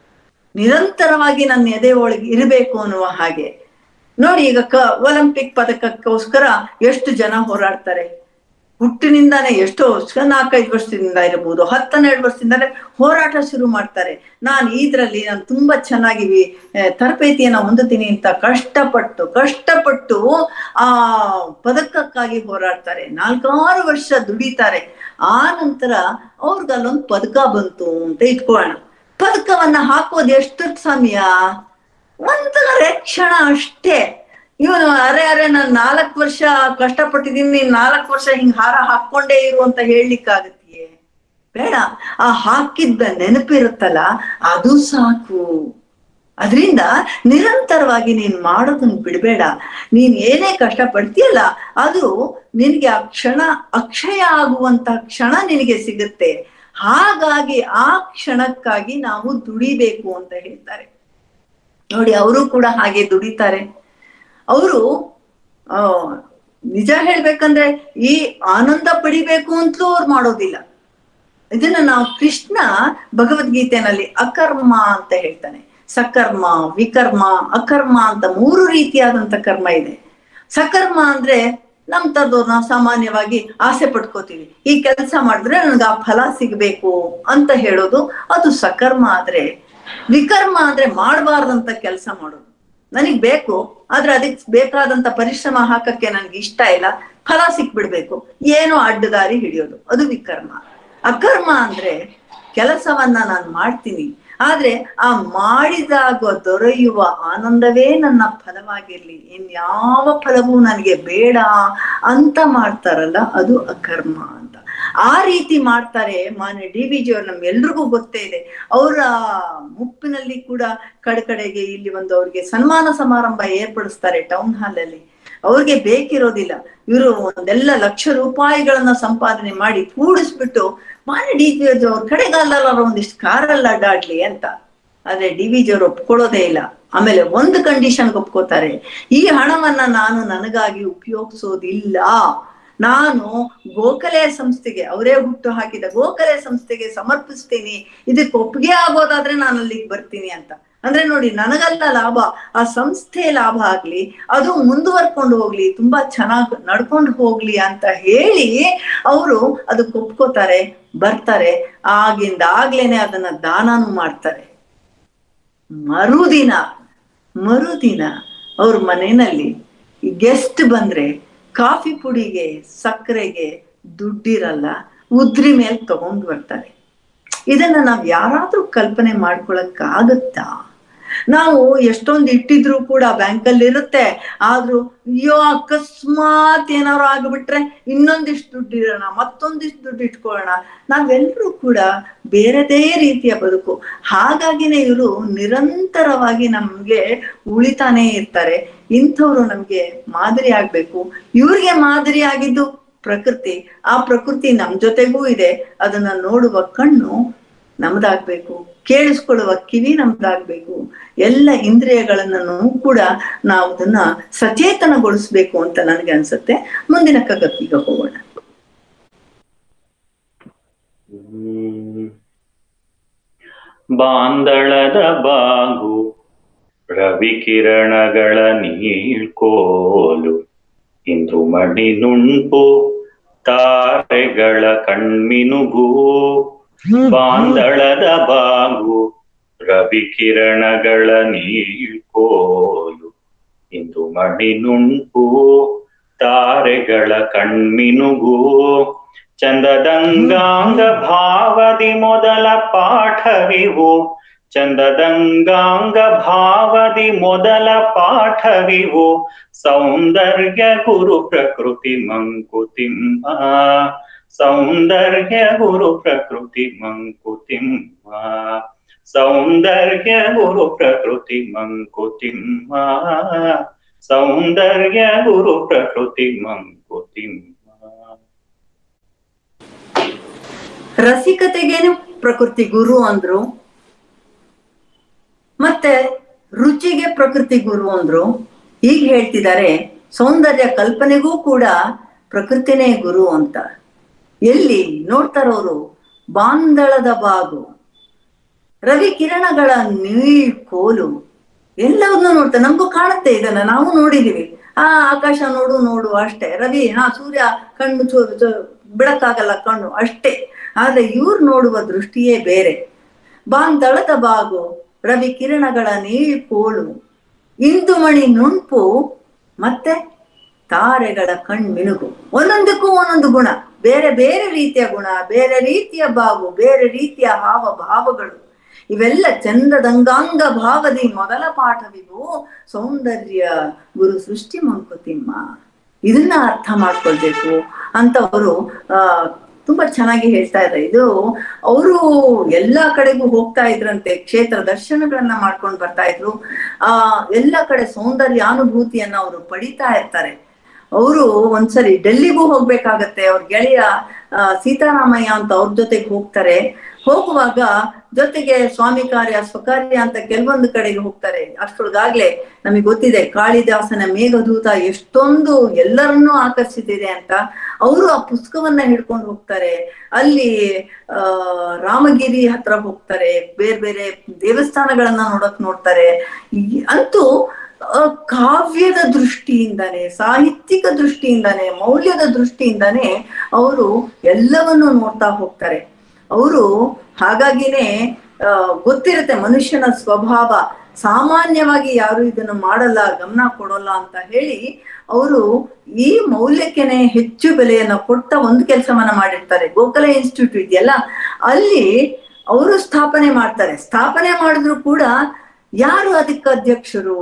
ನಿರಂತರವಾಗಿ ನನ್ನ ಎದೆ ಒಳಗೆ ಇರಬೇಕು ಅನ್ನುವ ಹಾಗೆ ನೋಡಿ ಈಗ ಕ ಒಲಿಂಪಿಕ್ ಪದಕಕ್ಕೋಸ್ಕರ ಎಷ್ಟು ಜನ ಹೋರಾಡ್ತಾರೆ ಹುಟ್ಟಿನಿಂದಾನೇ ಎಷ್ಟೋ ವರ್ಷ ನಾಲ್ಕೈದು ವರ್ಷದಿಂದ ಇರಬಹುದು ಹತ್ತನ್ನೆರಡು ವರ್ಷದಿಂದಾನೇ ಹೋರಾಟ ಶುರು ಮಾಡ್ತಾರೆ ನಾನು ಇದ್ರಲ್ಲಿ ನಾನು ತುಂಬಾ ಚೆನ್ನಾಗಿ ಆ, ತರಬೇತಿಯನ್ನ ಹೊಂದುತ್ತೀನಿ ಅಂತ ಕಷ್ಟಪಟ್ಟು ಕಷ್ಟಪಟ್ಟು ಆ ಪದಕಕ್ಕಾಗಿ ಹೋರಾಡ್ತಾರೆ ನಾಲ್ಕಾರು ವರ್ಷ ದುಡಿತಾರೆ ಆ ನಂತರ ಅವ್ರಿಗಲ್ಲೊಂದು ಪದಕ ಬಂತು ಅಂತ ಇಟ್ಕೊಳ್ಳೋಣ ಪದಕವನ್ನ ಹಾಕೋದು ಎಷ್ಟು ಸಮಯ ಒಂದೂವರೆ ಕ್ಷಣ ಅಷ್ಟೇ ಇವನು ಅರೆ ಅರೆ ನಾನು ನಾಲ್ಕು ವರ್ಷ ಕಷ್ಟಪಟ್ಟಿದ್ದೀನಿ ನಾಲ್ಕು ವರ್ಷ ಹಿಂಗ್ ಹಾರ ಹಾಕೊಂಡೇ ಇರು ಅಂತ ಹೇಳಲಿಕ್ಕಾಗತ್ತೆಯೇ ಬೇಡ ಆ ಹಾಕಿದ್ದ ನೆನಪಿರುತ್ತಲ್ಲ ಅದು ಸಾಕು ಅದರಿಂದ ನಿರಂತರವಾಗಿ ನೀನ್ ಮಾಡೋದನ್ನ ಬಿಡಬೇಡ ನೀನ್ ಏನೇ ಕಷ್ಟ ಪಡ್ತೀಯಲ್ಲ ಅದು ನಿನಗೆ ಆ ಕ್ಷಣ ಅಕ್ಷಯ ಆಗುವಂತ ಕ್ಷಣ ನಿನಗೆ ಸಿಗುತ್ತೆ ಹಾಗಾಗಿ ಆ ಕ್ಷಣಕ್ಕಾಗಿ ನಾವು ದುಡಿಬೇಕು ಅಂತ ಹೇಳ್ತಾರೆ ನೋಡಿ ಅವರು ಕೂಡ ಹಾಗೆ ದುಡಿತಾರೆ ಅವರು ಆ ನಿಜ ಹೇಳ್ಬೇಕಂದ್ರೆ ಈ ಆನಂದ ಪಡಿಬೇಕು ಅಂತಲೂ ಅವ್ರು ಮಾಡೋದಿಲ್ಲ ಇದನ್ನ ನಾವು ಕೃಷ್ಣ ಭಗವದ್ಗೀತೆನಲ್ಲಿ ಅಕರ್ಮ ಅಂತ ಹೇಳ್ತಾನೆ ಸಕರ್ಮ ವಿಕರ್ಮ ಅಕರ್ಮ ಅಂತ ಮೂರು ರೀತಿಯಾದಂತ ಕರ್ಮ ಇದೆ ಸಕರ್ಮ ಅಂದ್ರೆ ನಮ್ ತರದವ್ರು ನಾವು ಸಾಮಾನ್ಯವಾಗಿ ಆಸೆ ಪಡ್ಕೋತೀವಿ ಈ ಕೆಲಸ ಮಾಡಿದ್ರೆ ನನ್ಗೆ ಆ ಫಲ ಸಿಗ್ಬೇಕು ಅಂತ ಹೇಳೋದು ಅದು ಸಕರ್ಮ ಆದ್ರೆ ವಿಕರ್ಮ ಅಂದ್ರೆ ಮಾಡಬಾರ್ದಂತ ಕೆಲಸ ಮಾಡೋದು ನನಗ್ ಬೇಕು ಆದ್ರೆ ಅದಕ್ಕೆ ಬೇಕಾದಂತ ಪರಿಶ್ರಮ ಹಾಕಕ್ಕೆ ನನ್ಗೆ ಇಷ್ಟ ಇಲ್ಲ ಫಲ ಸಿಕ್ಬಿಡ್ಬೇಕು ಏನೋ ಅಡ್ಡದಾರಿ ಹಿಡಿಯೋದು ಅದು ವಿಕರ್ಮ ಅಕರ್ಮ ಅಂದ್ರೆ ಕೆಲಸವನ್ನ ನಾನು ಮಾಡ್ತೀನಿ ಆದ್ರೆ ಆ ಮಾಡಿದಾಗ ದೊರೆಯುವ ಆನಂದವೇ ನನ್ನ ಫಲವಾಗಿರ್ಲಿ ಇನ್ಯಾವ ಫಲವೂ ನನಗೆ ಬೇಡ ಅಂತ ಮಾಡ್ತಾರಲ್ಲ ಅದು ಅಕರ್ಮ ಅಂತ ಆ ರೀತಿ ಮಾಡ್ತಾರೆ ಮಾನ್ಯ ಡಿ ವಿ ಜಿ ಅವ್ರು ನಮ್ಗೆಲ್ರಿಗೂ ಗೊತ್ತೇ ಇದೆ ಅವರ ಮುಪ್ಪಿನಲ್ಲಿ ಕೂಡ ಕಡೆಗೆ ಇಲ್ಲಿ ಒಂದು ಅವ್ರಿಗೆ ಸನ್ಮಾನ ಸಮಾರಂಭ ಏರ್ಪಡಿಸ್ತಾರೆ ಟೌನ್ ಹಾಲ್ ಅಲ್ಲಿ ಅವ್ರಿಗೆ ಬೇಕಿರೋದಿಲ್ಲ ಇವರು ಒಂದೆಲ್ಲ ಲಕ್ಷ ರೂಪಾಯಿಗಳನ್ನ ಸಂಪಾದನೆ ಮಾಡಿ ಕೂಡಿಸ್ಬಿಟ್ಟು ಮಾನ್ಯ ಡಿ ವಿ ಅವ್ರ ಕಡೆಗಾಲಲ್ಲ ಒಂದಿಷ್ಟು ಕಾರಲ್ಲಿ ಅಡ್ಡಾಡ್ಲಿ ಅಂತ ಆದ್ರೆ ಡಿ ವಿ ಜಿ ಅವ್ರು ಒಪ್ಕೊಳ್ಳೋದೇ ಇಲ್ಲ ಆಮೇಲೆ ಒಂದು ಕಂಡೀಷನ್ ಒಪ್ಕೋತಾರೆ ಈ ಹಣವನ್ನ ನಾನು ನನಗಾಗಿ ಉಪಯೋಗಿಸೋದಿಲ್ಲ ನಾನು ಗೋಖಲೆ ಸಂಸ್ಥೆಗೆ ಅವರೇ ಹುಟ್ಟು ಹಾಕಿದ ಗೋಖಲೆ ಸಂಸ್ಥೆಗೆ ಸಮರ್ಪಿಸ್ತೀನಿ ಇದಕ್ಕೆ ಒಪ್ಪಿಗೆ ಆಗೋದಾದ್ರೆ ನಾನು ಅಲ್ಲಿಗೆ ಬರ್ತೀನಿ ಅಂತ ಅಂದ್ರೆ ನೋಡಿ ನನಗಲ್ಲ ಲಾಭ ಆ ಸಂಸ್ಥೆ ಲಾಭ ಆಗ್ಲಿ ಅದು ಮುಂದುವರ್ಕೊಂಡು ಹೋಗ್ಲಿ ತುಂಬಾ ಚೆನ್ನಾಗಿ ನಡ್ಕೊಂಡು ಹೋಗ್ಲಿ ಅಂತ ಹೇಳಿ ಅವರು ಅದಕ್ಕೆ ಒಪ್ಕೋತಾರೆ ಬರ್ತಾರೆ ಆಗಿಂದ ಆಗ್ಲೇನೆ ಅದನ್ನ ದಾನನೂ ಮಾಡ್ತಾರೆ ಮರುದಿನ ಮರುದಿನ ಅವ್ರ ಮನೆಯಲ್ಲಿ ಗೆಸ್ಟ್ ಬಂದ್ರೆ ಕಾಫಿ ಪುಡಿಗೆ ಸಕ್ಕರೆಗೆ ದುಡ್ಡಿರಲ್ಲ ಉದ್ರಿ ಮೇಲೆ ತಗೊಂಡು ಬರ್ತಾರೆ ಇದನ್ನ ನಾವ್ ಯಾರಾದ್ರೂ ಕಲ್ಪನೆ ಮಾಡ್ಕೊಳಕ್ಕಾಗತ್ತಾ ನಾವು ಎಷ್ಟೊಂದು ಇಟ್ಟಿದ್ರು ಕೂಡ ಬ್ಯಾಂಕಲ್ಲಿ ಇರುತ್ತೆ ಆದ್ರೂ ಅಯ್ಯೋ ಅಕಸ್ಮಾತ್ ಏನಾದ್ರು ಆಗ್ಬಿಟ್ರೆ ಇನ್ನೊಂದಿಷ್ಟು ದುಡ್ಡು ಇರೋಣ ಮತ್ತೊಂದಿಷ್ಟು ದುಡ್ಡು ಇಟ್ಕೊಳ್ಳೋಣ ನಾವೆಲ್ಲರೂ ಕೂಡ ಬೇರೆದೇ ರೀತಿಯ ಬದುಕು ಹಾಗಾಗಿನೇ ಇವರು ನಿರಂತರವಾಗಿ ನಮ್ಗೆ ಉಳಿತಾನೇ ಇರ್ತಾರೆ ಇಂಥವ್ರು ನಮ್ಗೆ ಮಾದರಿ ಆಗ್ಬೇಕು ಇವ್ರಿಗೆ ಮಾದರಿ ಆಗಿದ್ದು ಪ್ರಕೃತಿ ಆ ಪ್ರಕೃತಿ ನಮ್ ಜೊತೆಗೂ ಇದೆ ಅದನ್ನ ನೋಡುವ ಕಣ್ಣು ನಮ್ದಾಗ್ಬೇಕು ಕೇಳಿಸ್ಕೊಳ್ಳುವ ಕಿವಿ ನಮ್ದಾಗ್ಬೇಕು ಎಲ್ಲ ಇಂದ್ರಿಯಗಳನ್ನು ಕೂಡ ನಾವು ಅದನ್ನ ಸಚೇತನಗೊಳಿಸ್ಬೇಕು ಅಂತ ನನಗೆ ಅನ್ಸುತ್ತೆ ಮುಂದಿನ ಕಗತ್ತಿಗೆ ಹೋಗೋಣ ಹ್ಮ್. ಬಾಂದಳದ ಬಾಗು ರವಿಕಿರಣಗಳ ನೀಳ್ಕೋಲು ಇಂದು ಮಣಿ ನುಣ್ಪು ತಾರೆಗಳ ಕಣ್ಮಿನುಗು ಬಾಂದಳದ ಬಾಗು ರವಿಕಿರಣಗಳ ನೀಳ್ಕೋಲು ಇಂದು ಮಣಿ ನುಣ್ಪು ತಾರೆಗಳ ಕಣ್ಮಿನುಗು ಚಂದದಂಗಾಂಗ ಭಾವದಿ ಮೊದಲ ಪಾಠವಿವು ಚಂದದಂಗಾಂಗ ಭಾವದಿ ಮೊದಲ ಪಾಠವಿವು ಸೌಂದರ್ಯ ಗುರು ಪ್ರಕೃತಿ ಮಂಕುತಿಮ್ಮ ಸೌಂದರ್ಯ ಗುರು ಪ್ರಕೃತಿ ಮಂಕುತಿಮ್ಮ ಸೌಂದರ್ಯ ಗುರು ಪ್ರಕೃತಿ ಮಂಕುತಿಮ್ಮ ಸೌಂದರ್ಯ ಗುರು ಪ್ರಕೃತಿ ಮಂಕುತಿಮ್ಮ ರಸಿಕತೆಗೇನು ಪ್ರಕೃತಿ ಗುರು ಅಂದ್ರು ಮತ್ತೆ ರುಚಿಗೆ ಪ್ರಕೃತಿ ಗುರು ಅಂದ್ರು ಹೀಗೆ ಹೇಳ್ತಿದ್ದಾರೆ ಸೌಂದರ್ಯ ಕಲ್ಪನೆಗೂ ಕೂಡ ಪ್ರಕೃತಿನೇ ಗುರು ಅಂತ ಎಲ್ಲಿ ನೋಡ್ತಾರವರು ಬಾಂದಳದ ಬಾಗು ರವಿ ಕಿರಣಗಳ ನೀಳ್ ಕೋಲು ಎಲ್ಲವನ್ನೂ ನೋಡ್ತಾರೆ ನಮಗೂ ಕಾಣುತ್ತೆ ಇದನ್ನ ನಾವು ನೋಡಿದೀವಿ ಆ ಆಕಾಶ ನೋಡು ನೋಡು ಅಷ್ಟೇ ರವಿ ಹಾ ಸೂರ್ಯ ಕಣ್ಣು ಚೂ ಚೂ- ಬಿಡಕ್ಕಾಗಲ್ಲ ಕಣ್ಣು ಅಷ್ಟೇ ಆದ್ರೆ ಇವ್ರು ನೋಡುವ ದೃಷ್ಟಿಯೇ ಬೇರೆ ಬಾಂದಳದ ಬಾಗು ರವಿ ಕಿರಣಗಳ ನೀಳ್ ಕೋಲು ಇಂದು ಮಣಿ ನುಣ್ಪು ಮತ್ತೆ ತಾರೆಗಳ ಕಣ್ಮಿನುಗು ಒಂದೊಂದಕ್ಕೂ ಒಂದೊಂದು ಗುಣ ಬೇರೆ ಬೇರೆ ರೀತಿಯ ಗುಣ ಬೇರೆ ರೀತಿಯ ಬಾವು ಬೇರೆ ರೀತಿಯ ಹಾವ ಭಾವಗಳು ಇವೆಲ್ಲ ಚಂದದಂಗಾಂಗ ಭಾವದಿ ಮೊದಲ ಪಾಠವಿವು ಸೌಂದರ್ಯ ಗುರು ಸೃಷ್ಟಿ ಮಂಕುತಿಮ್ಮ ಇದನ್ನ ಅರ್ಥ ಮಾಡ್ಕೊಳ್ಬೇಕು ಅಂತ ಅವರು ಆ ತುಂಬಾ ಚೆನ್ನಾಗಿ ಹೇಳ್ತಾ ಇದ್ದಾರೆ ಇದು ಅವರು ಎಲ್ಲಾ ಕಡೆಗೂ ಹೋಗ್ತಾ ಇದ್ರಂತೆ ಕ್ಷೇತ್ರ ದರ್ಶನಗಳನ್ನ ಮಾಡ್ಕೊಂಡು ಬರ್ತಾ ಇದ್ರು ಆ ಎಲ್ಲ ಕಡೆ ಸೌಂದರ್ಯಾನುಭೂತಿಯನ್ನ ಅವರು ಪಡಿತಾ ಇರ್ತಾರೆ ಅವರು ಒಂದ್ಸರಿ ಡೆಲ್ಲಿಗೂ ಹೋಗ್ಬೇಕಾಗತ್ತೆ ಅವ್ರ ಗೆಳೆಯ ಆ, ಸೀತಾರಾಮಯ್ಯ ಅಂತ ಅವ್ರ ಜೊತೆಗೆ ಹೋಗ್ತಾರೆ ಹೋಗುವಾಗ ಜೊತೆಗೆ ಸ್ವಾಮಿ ಕಾರ್ಯ ಸ್ವಕಾರ್ಯ ಅಂತ ಕೆಲವೊಂದು ಕಡೆಗೆ ಹೋಗ್ತಾರೆ ಅಷ್ಟೊಳಗಾಗ್ಲೆ ನಮಗೆ ಗೊತ್ತಿದೆ ಕಾಳಿದಾಸನ ಮೇಘದೂತ ಎಷ್ಟೊಂದು ಎಲ್ಲರನ್ನೂ ಆಕರ್ಷಿಸಿದೆ ಅಂತ ಅವರು ಆ ಪುಸ್ತಕವನ್ನ ಹಿಡ್ಕೊಂಡು ಹೋಗ್ತಾರೆ ಅಲ್ಲಿ ಆ ರಾಮಗಿರಿ ಹತ್ರ ಹೋಗ್ತಾರೆ ಬೇರೆ ಬೇರೆ ದೇವಸ್ಥಾನಗಳನ್ನ ನೋಡಕ್ ನೋಡ್ತಾರೆ ಈ- ಅಂತೂ ಆ, ಕಾವ್ಯದ ದೃಷ್ಟಿಯಿಂದಾನೆ ಸಾಹಿತ್ಯಿಕ ದೃಷ್ಟಿಯಿಂದಾನೆ ಮೌಲ್ಯದ ದೃಷ್ಟಿಯಿಂದಾನೆ ಅವರು ಎಲ್ಲವನ್ನೂ ನೋಡ್ತಾ ಹೋಗ್ತಾರೆ ಅವರು ಹಾಗಾಗಿನೇ ಆ, ಗೊತ್ತಿರುತ್ತೆ ಮನುಷ್ಯನ ಸ್ವಭಾವ ಸಾಮಾನ್ಯವಾಗಿ ಯಾರು ಇದನ್ನು ಮಾಡಲ್ಲ ಗಮನ ಕೊಡೋಲ್ಲ ಅಂತ ಹೇಳಿ ಅವರು ಈ ಮೌಲ್ಯಕ್ಕೆನೆ ಹೆಚ್ಚು ಬೆಲೆಯನ್ನ ಕೊಟ್ಟ ಒಂದು ಕೆಲಸವನ್ನ ಮಾಡಿರ್ತಾರೆ ಗೋಖಲೆ ಇನ್ಸ್ಟಿಟ್ಯೂಟ್ ಇದೆಯಲ್ಲ ಅಲ್ಲಿ ಅವರು ಸ್ಥಾಪನೆ ಮಾಡ್ತಾರೆ ಸ್ಥಾಪನೆ ಮಾಡಿದ್ರು ಕೂಡ ಯಾರು ಅದಕ್ಕೆ ಅಧ್ಯಕ್ಷರು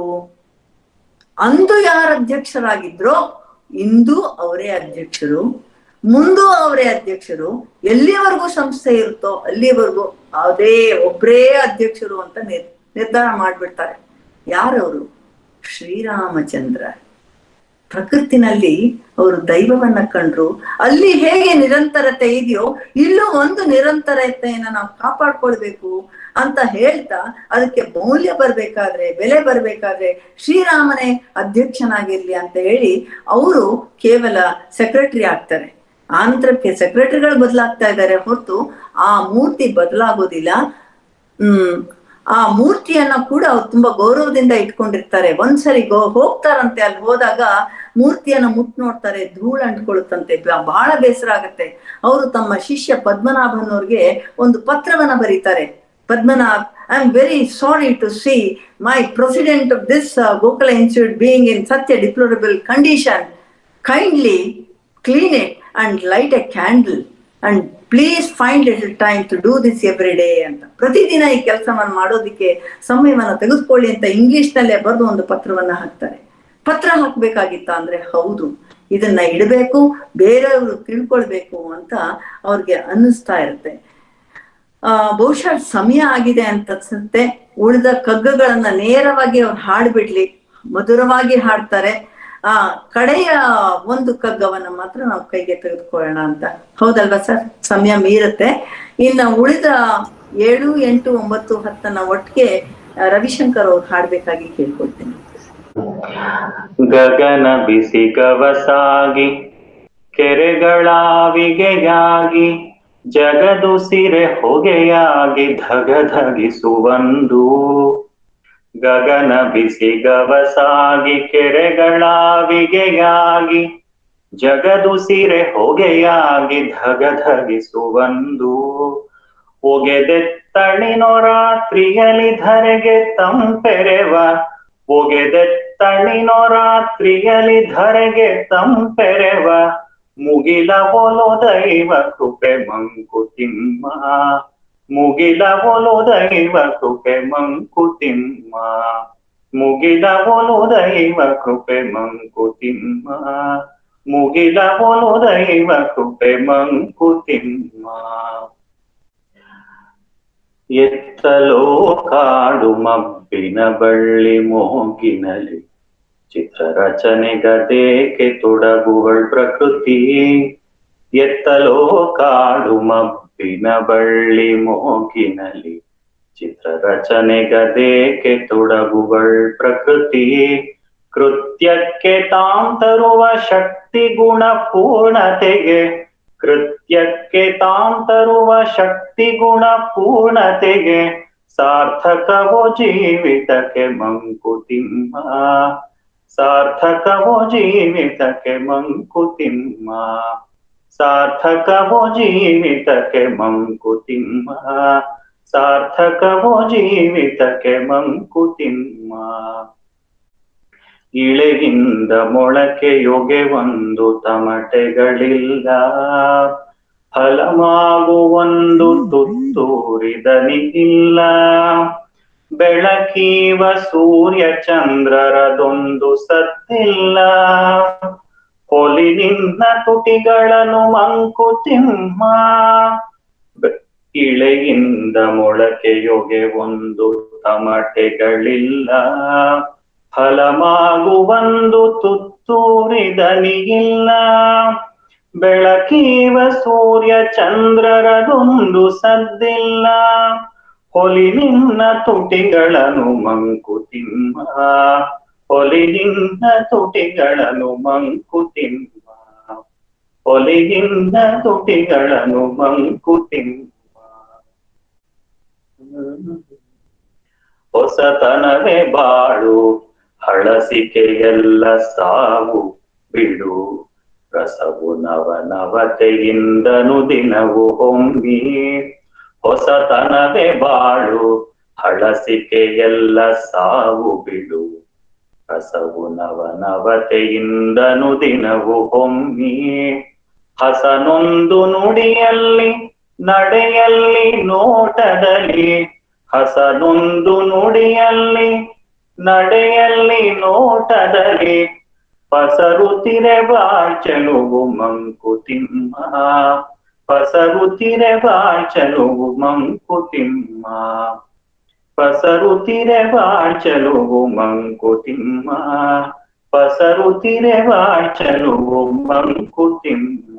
ಅಂದು ಯಾರ ಅಧ್ಯಕ್ಷರಾಗಿದ್ರೋ ಇಂದು ಅವರೇ ಅಧ್ಯಕ್ಷರು ಮುಂದೂ ಅವರೇ ಅಧ್ಯಕ್ಷರು ಎಲ್ಲಿವರೆಗೂ ಸಂಸ್ಥೆ ಇರುತ್ತೋ ಅಲ್ಲಿವರೆಗೂ ಅದೇ ಒಬ್ರೇ ಅಧ್ಯಕ್ಷರು ಅಂತ ನಿರ್ ನಿರ್ಧಾರ ಮಾಡ್ಬಿಡ್ತಾರೆ ಯಾರವರು ಶ್ರೀರಾಮಚಂದ್ರ ಪ್ರಕೃತಿನಲ್ಲಿ ಅವರು ದೈವವನ್ನ ಕಂಡ್ರು ಅಲ್ಲಿ ಹೇಗೆ ನಿರಂತರತೆ ಇದೆಯೋ ಇಲ್ಲೂ ಒಂದು ನಿರಂತರತೆಯನ್ನ ನಾವು ಕಾಪಾಡ್ಕೊಳ್ಬೇಕು ಅಂತ ಹೇಳ್ತಾ ಅದಕ್ಕೆ ಮೌಲ್ಯ ಬರ್ಬೇಕಾದ್ರೆ ಬೆಲೆ ಬರ್ಬೇಕಾದ್ರೆ ಶ್ರೀರಾಮನೇ ಅಧ್ಯಕ್ಷನಾಗಿರ್ಲಿ ಅಂತ ಹೇಳಿ ಅವರು ಕೇವಲ ಸೆಕ್ರೆಟರಿ ಆಗ್ತಾರೆ ಆಂಧ್ರಕ್ಕೆ ಸೆಕ್ರೆಟರಿಗಳು ಬದಲಾಗ್ತಾ ಇದ್ದಾರೆ ಹೊರತು ಆ ಮೂರ್ತಿ ಬದಲಾಗೋದಿಲ್ಲ ಹ್ಮ್ ಆ ಮೂರ್ತಿಯನ್ನ ಕೂಡ ಅವ್ರು ತುಂಬಾ ಗೌರವದಿಂದ ಇಟ್ಕೊಂಡಿರ್ತಾರೆ ಒಂದ್ಸರಿ ಗೋ ಹೋಗ್ತಾರಂತೆ ಅಲ್ಲಿ ಹೋದಾಗ ಮೂರ್ತಿಯನ್ನ ಮುಟ್ ನೋಡ್ತಾರೆ ಧೂಳು ಅಂಟ್ಕೊಳುತ್ತಂತೆ ಬ- ಬಹಳ ಬೇಸರ ಆಗತ್ತೆ ಅವರು ತಮ್ಮ ಶಿಷ್ಯ ಪದ್ಮನಾಭನವ್ರಿಗೆ ಒಂದು ಪತ್ರವನ್ನ ಬರೀತಾರೆ Padmanabh I am very sorry to see my president of this Gokula institute being in such a deplorable condition kindly clean it and light a candle and please find little time to do this every day ಅಂತ ಪ್ರತಿದಿನ ಈ ಕೆಲಸವನ್ನು ಮಾಡೋದಕ್ಕೆ ಸಮಯವನ್ನ ತೆಗೆದುಕೊಳ್ಳಿ ಅಂತ English ನಲ್ಲೇ ಬರೆದು ಒಂದು ಪತ್ರವನ್ನ ಹಾಕ್ತಾರೆ ಪತ್ರ ಹಾಕ್ಬೇಕಾಗಿತ್ತ ಅಂದ್ರೆ ಹೌದು ಇದನ್ನ ಇಡಬೇಕು ಬೇರೆಯವರು ತಿಳ್ಕೊಳ್ಬೇಕು ಅಂತ ಅವ್ರಿಗೆ ಅನ್ನಿಸ್ತಾ ಇರುತ್ತೆ ಆ ಬಹುಶಃ ಸಮಯ ಆಗಿದೆ ಅಂತ ಅನ್ಸುತ್ತೆ ಉಳಿದ ಕಗ್ಗಗಳನ್ನ ನೇರವಾಗಿ ಅವ್ರು ಹಾಡ್ಬಿಡ್ಲಿ ಮಧುರವಾಗಿ ಹಾಡ್ತಾರೆ ಆ ಕಡೆಯ ಒಂದು ಕಗ್ಗವನ್ನ ಮಾತ್ರ ನಾವು ಕೈಗೆ ತೆಗೆದುಕೊಳ್ಳೋಣ ಅಂತ ಹೌದಲ್ವಾ ಸರ್ ಸಮಯ ಮೀರುತ್ತೆ ಇನ್ನು ಉಳಿದ ಏಳು ಎಂಟು ಒಂಬತ್ತು ಹತ್ತನ್ನ ಒಟ್ಟಿಗೆ ಆ, ರವಿಶಂಕರ್ ಅವ್ರು ಹಾಡ್ಬೇಕಾಗಿ ಕೇಳ್ಕೊಳ್ತೀನಿ ಗಗನ ಬಿಸಿ ಗವಸಾಗಿ ಕೆರೆಗಳಾವಿಗೆಯಾಗಿ ಜಗದು ಸಿರೆ ಹೊಗೆಯಾಗಿ ಧಗಧಗಿಸುವಂದು ಗಗನ ಬಿಸಿ ಗವಸಾಗಿ ಕೆರೆಗಳಾವಿಗೆಯಾಗಿ ಜಗದುಸಿರೆ ಹೊಗೆಯಾಗಿ ಧಗಧಗಿಸುವಂದು ಒಗೆದೆತ್ತಣಿನೋ ರಾತ್ರಿಯಲಿ ಧರೆಗೆ ತಂಪೆರೆವ ಒಗೆದೆತ್ತಣಿನೋ ರಾತ್ರಿಯಲಿ ಧರೆಗೆ ತಂಪೆರೆವ ಮುಗಿಲ ಒಲು ದೈವ ಕೃಪೆ ಮಂಕುತಿಮ್ಮ ಮುಗಿಲ ಒಲು ದೈವ ಕೃಪೆ ಮಂಕುತಿಮ್ಮ ಮುಗಿಲ ಒಲು ದೈವ ಕೃಪೆ ಮಂಕುತಿಮ್ಮ ಮುಗಿಲ ಒಲು ದೈವ ಕೃಪೆ ಮಂಕುತಿಮ್ಮ ಎತ್ತಲೋ ಕಾಡು ಮಬ್ಬಿನ ಬಳ್ಳಿ ಮೋಗಿನಲಿ ಚಿತ್ರರಚನೆ ಗದೇಕೆ ತೊಡಗುವಳ್ ಪ್ರಕೃತಿ ಎತ್ತಲೋ ಕಾಡು ಮಬ್ಬಿನ ಬಳ್ಳಿ ಮೋಗಿನಲಿ ಚಿತ್ರರಚನೆ ಗದೇಕೆ ತೊಡಗುವಳ್ ಪ್ರಕೃತಿ ಕೃತ್ಯಕ್ಕೆ ತಾಂ ತರುವ ಶಕ್ತಿ ಗುಣ ಪೂರ್ಣತೆಗೆ ಕೃತ್ಯಕ್ಕೆ ತಾಂ ತರುವ ಶಕ್ತಿ ಗುಣ ಪೂರ್ಣತೆಗೆ ಸಾರ್ಥಕವೋ ಜೀವಿತಕ್ಕೆ ಮಂಕುತಿಮ್ಮ ಸಾರ್ಥಕವೋ ಜೀವಿತಕ್ಕೆ ಮಂಕುತಿಮ್ಮ ಸಾರ್ಥಕವೋ ಜೀವಿತಕ್ಕೆ ಮಂಕುತಿಮ್ಮ ಸಾರ್ಥಕವೋ ಜೀವಿತಕ್ಕೆ ಮಂಕುತಿಮ್ಮ ಇಳೆಯಿಂದ ಮೊಳಕೆಯೊಗೆ ಒಂದು ತಮಟೆಗಳಿಲ್ಲ ಫಲಮಾಗುವೊಂದು ತುತ್ತೂರಿದನಿಗಿಲ್ಲ ಬೆಳಕೀವ ಸೂರ್ಯ ಚಂದ್ರರದೊಂದು ಸತ್ತಿಲ್ಲ ಹೊಲಿನಿನ್ನ ತುಟಿಗಳನ್ನು ಮಂಕುತಿಮ್ಮ ಬೆ- ಇಳೆಯಿಂದ ಮೊಳಕೆಯೊಗೆ ಒಂದು ತಮಟೆಗಳಿಲ್ಲ ಫಲಮಾಗುವಂದು ತುತ್ತೂರಿದನಿಗಿಲ್ಲ ಬೆಳಕೀವ ಸೂರ್ಯ ಚಂದ್ರರದೊಂದು ಸದ್ದಿಲ್ಲ ಹೊಲಿ ನಿನ್ನ ತುಟಿಗಳನ್ನು ಮಂಕುತಿಮ್ಮ ಹೊಲಿ ನಿನ್ನ ತುಟಿಗಳನ್ನು ಮಂಕುತಿಮ್ಮ ಹೊಲಿ ನಿನ್ನ ತುಟಿಗಳನ್ನು ಮಂಕುತಿಮ್ಮ ಹೊಸತನವೇ ಬಾಳು ಹಳಸಿಕೆಯೆಲ್ಲ ಸಾವು ಬಿಡು ರಸವು ನವ ನವತೆಯಿಂದನು ದಿನವು ಹೊಮ್ಮಿ ಹೊಸತನವೇ ಬಾಳು ಹಳಸಿಕೆಯೆಲ್ಲ ಸಾವು ಬಿಡು ರಸವು ನವ ನವತೆಯಿಂದನು ದಿನವು ಹೊಮ್ಮಿ ಹಸನೊಂದು ನುಡಿಯಲ್ಲಿ ನಡೆಯಲ್ಲಿ ನೋಟದಲ್ಲಿ ಹಸನೊಂದು ನುಡಿಯಲ್ಲಿ ನಡೆಯಲ್ಲಿ ನೋಟದಲ್ಲಿ ಪಸರುತ್ತಿರೆ ಬಾಚಲುವು ಮಂಕುತಿಮ್ಮ ಪಸರುತ್ತಿರೆ ಬಾಚಲುವು ಮಂಕುತಿಮ್ಮ ಪಸರುತ್ತಿರೆ ಬಾಚಲುವು ಮಂಕುತಿಮ್ಮ ಪಸರುತ್ತಿರೆ ಬಾಚಲುವು ಮಂಕುತಿಮ್ಮ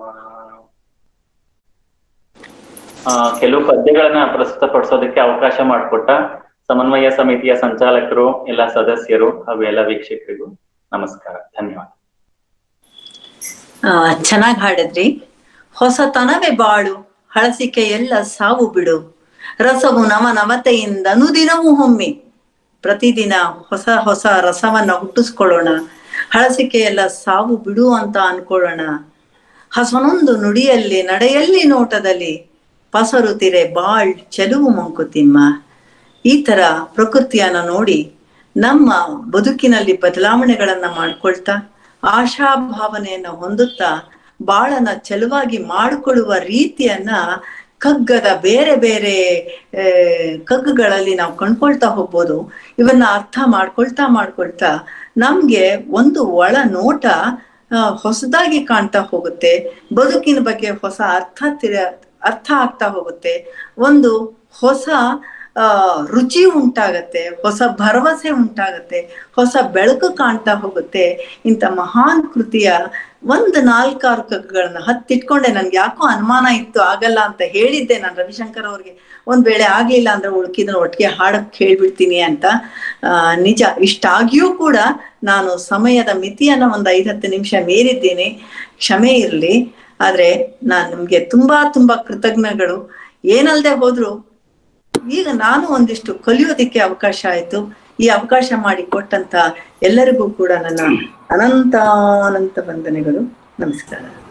ಆ, ಕೆಲವು ಪದ್ಯಗಳನ್ನ ಪ್ರಸ್ತುತಪಡಿಸೋದಕ್ಕೆ ಅವಕಾಶ ಮಾಡಿಕೊಟ್ಟ ಸಮನ್ವಯ ಸಮಿತಿಯ ಸಂಚಾಲಕರು ಎಲ್ಲ ಸದಸ್ಯರು ಹಾಗೂ ಎಲ್ಲ ವೀಕ್ಷಕರಿಗೂ ನಮಸ್ಕಾರ ಧನ್ಯವಾದ ಚೆನ್ನಾಗಿ ಹಾಡಿದ್ರಿ ಹೊಸತನವೇ ಬಾಳು ಹಳಸಿಕೆ ಎಲ್ಲ ಸಾವು ಬಿಡು ರಸವು ನವ ನವತೆಯಿಂದ ಅನುದಿನವೂ ಹೊಮ್ಮಿ ಪ್ರತಿದಿನ ಹೊಸ ಹೊಸ ರಸವನ್ನ ಹುಟ್ಟಿಸ್ಕೊಳ್ಳೋಣ ಹಳಸಿಕೆ ಎಲ್ಲ ಸಾವು ಬಿಡು ಅಂತ ಅನ್ಕೊಳ್ಳೋಣ ಹಸನೊಂದು ನುಡಿಯಲ್ಲಿ ನಡೆಯಲ್ಲಿ ನೋಟದಲ್ಲಿ ಪಸರುತ್ತಿರೆ ಬಾಳ್ ಚೆಲುವು ಮಂಕುತಿಮ್ಮ ಈ ತರ ಪ್ರಕೃತಿಯನ್ನ ನೋಡಿ ನಮ್ಮ ಬದುಕಿನಲ್ಲಿ ಬದಲಾವಣೆಗಳನ್ನ ಮಾಡ್ಕೊಳ್ತಾ ಆಶಾಭಾವನೆಯನ್ನ ಹೊಂದುತ್ತಾ ಬಾಳನ್ನ ಚೆಲುವಾಗಿ ಮಾಡಿಕೊಳ್ಳುವ ರೀತಿಯನ್ನ ಕಗ್ಗದ ಬೇರೆ ಬೇರೆ ಆ, ಕಗ್ಗಗಳಲ್ಲಿ ನಾವು ಕಂಡ್ಕೊಳ್ತಾ ಹೋಗ್ಬೋದು ಇವನ್ನ ಅರ್ಥ ಮಾಡ್ಕೊಳ್ತಾ ಮಾಡ್ಕೊಳ್ತಾ ನಮ್ಗೆ ಒಂದು ಒಳ ನೋಟ ಆ, ಹೊಸದಾಗಿ ಕಾಣ್ತಾ ಹೋಗುತ್ತೆ ಬದುಕಿನ ಬಗ್ಗೆ ಹೊಸ ಅರ್ಥ ತಿರ ಅರ್ಥ ಆಗ್ತಾ ಹೋಗುತ್ತೆ ಒಂದು ಹೊಸ ಆ ರುಚಿ ಉಂಟಾಗತ್ತೆ ಹೊಸ ಭರವಸೆ ಉಂಟಾಗತ್ತೆ ಹೊಸ ಬೆಳಕು ಕಾಣ್ತಾ ಹೋಗುತ್ತೆ ಇಂಥ ಮಹಾನ್ ಕೃತಿಯ ಒಂದು ನಾಲ್ಕಾರು ಕಗ್ಗಗಳನ್ನ ಹತ್ತಿಟ್ಕೊಂಡೆ ನನ್ಗೆ ಯಾಕೋ ಅನುಮಾನ ಇತ್ತು ಆಗಲ್ಲ ಅಂತ ಹೇಳಿದ್ದೆ ನಾನು ರವಿಶಂಕರ್ ಅವ್ರಿಗೆ ಒಂದ್ ವೇಳೆ ಆಗ್ಲಿಲ್ಲ ಅಂದ್ರೆ ಉಳ್ಕಿದ್ರೆ ಒಟ್ಟಿಗೆ ಹಾಡಕ್ ಹೇಳ್ಬಿಡ್ತೀನಿ ಅಂತ ಆ ನಿಜ ಇಷ್ಟಾಗಿಯೂ ಕೂಡ ನಾನು ಸಮಯದ ಮಿತಿಯನ್ನ ಒಂದ್ ಐದ್ ಹತ್ತು ನಿಮಿಷ ಮೀರಿದ್ದೀನಿ ಕ್ಷಮೆ ಇರ್ಲಿ ಆದ್ರೆ ನಾನ್ ನಿಮ್ಗೆ ತುಂಬಾ ತುಂಬಾ ಕೃತಜ್ಞಗಳು ಏನಲ್ದೆ ಹೋದ್ರು ಈಗ ನಾನು ಒಂದಿಷ್ಟು ಕಲಿಯೋದಿಕ್ಕೆ ಅವಕಾಶ ಆಯ್ತು ಈ ಅವಕಾಶ ಮಾಡಿ ಕೊಟ್ಟಂತ ಎಲ್ಲರಿಗೂ ಕೂಡ ನನ್ನ ಅನಂತ ಅನಂತ ವಂದನೆಗಳು ನಮಸ್ಕಾರ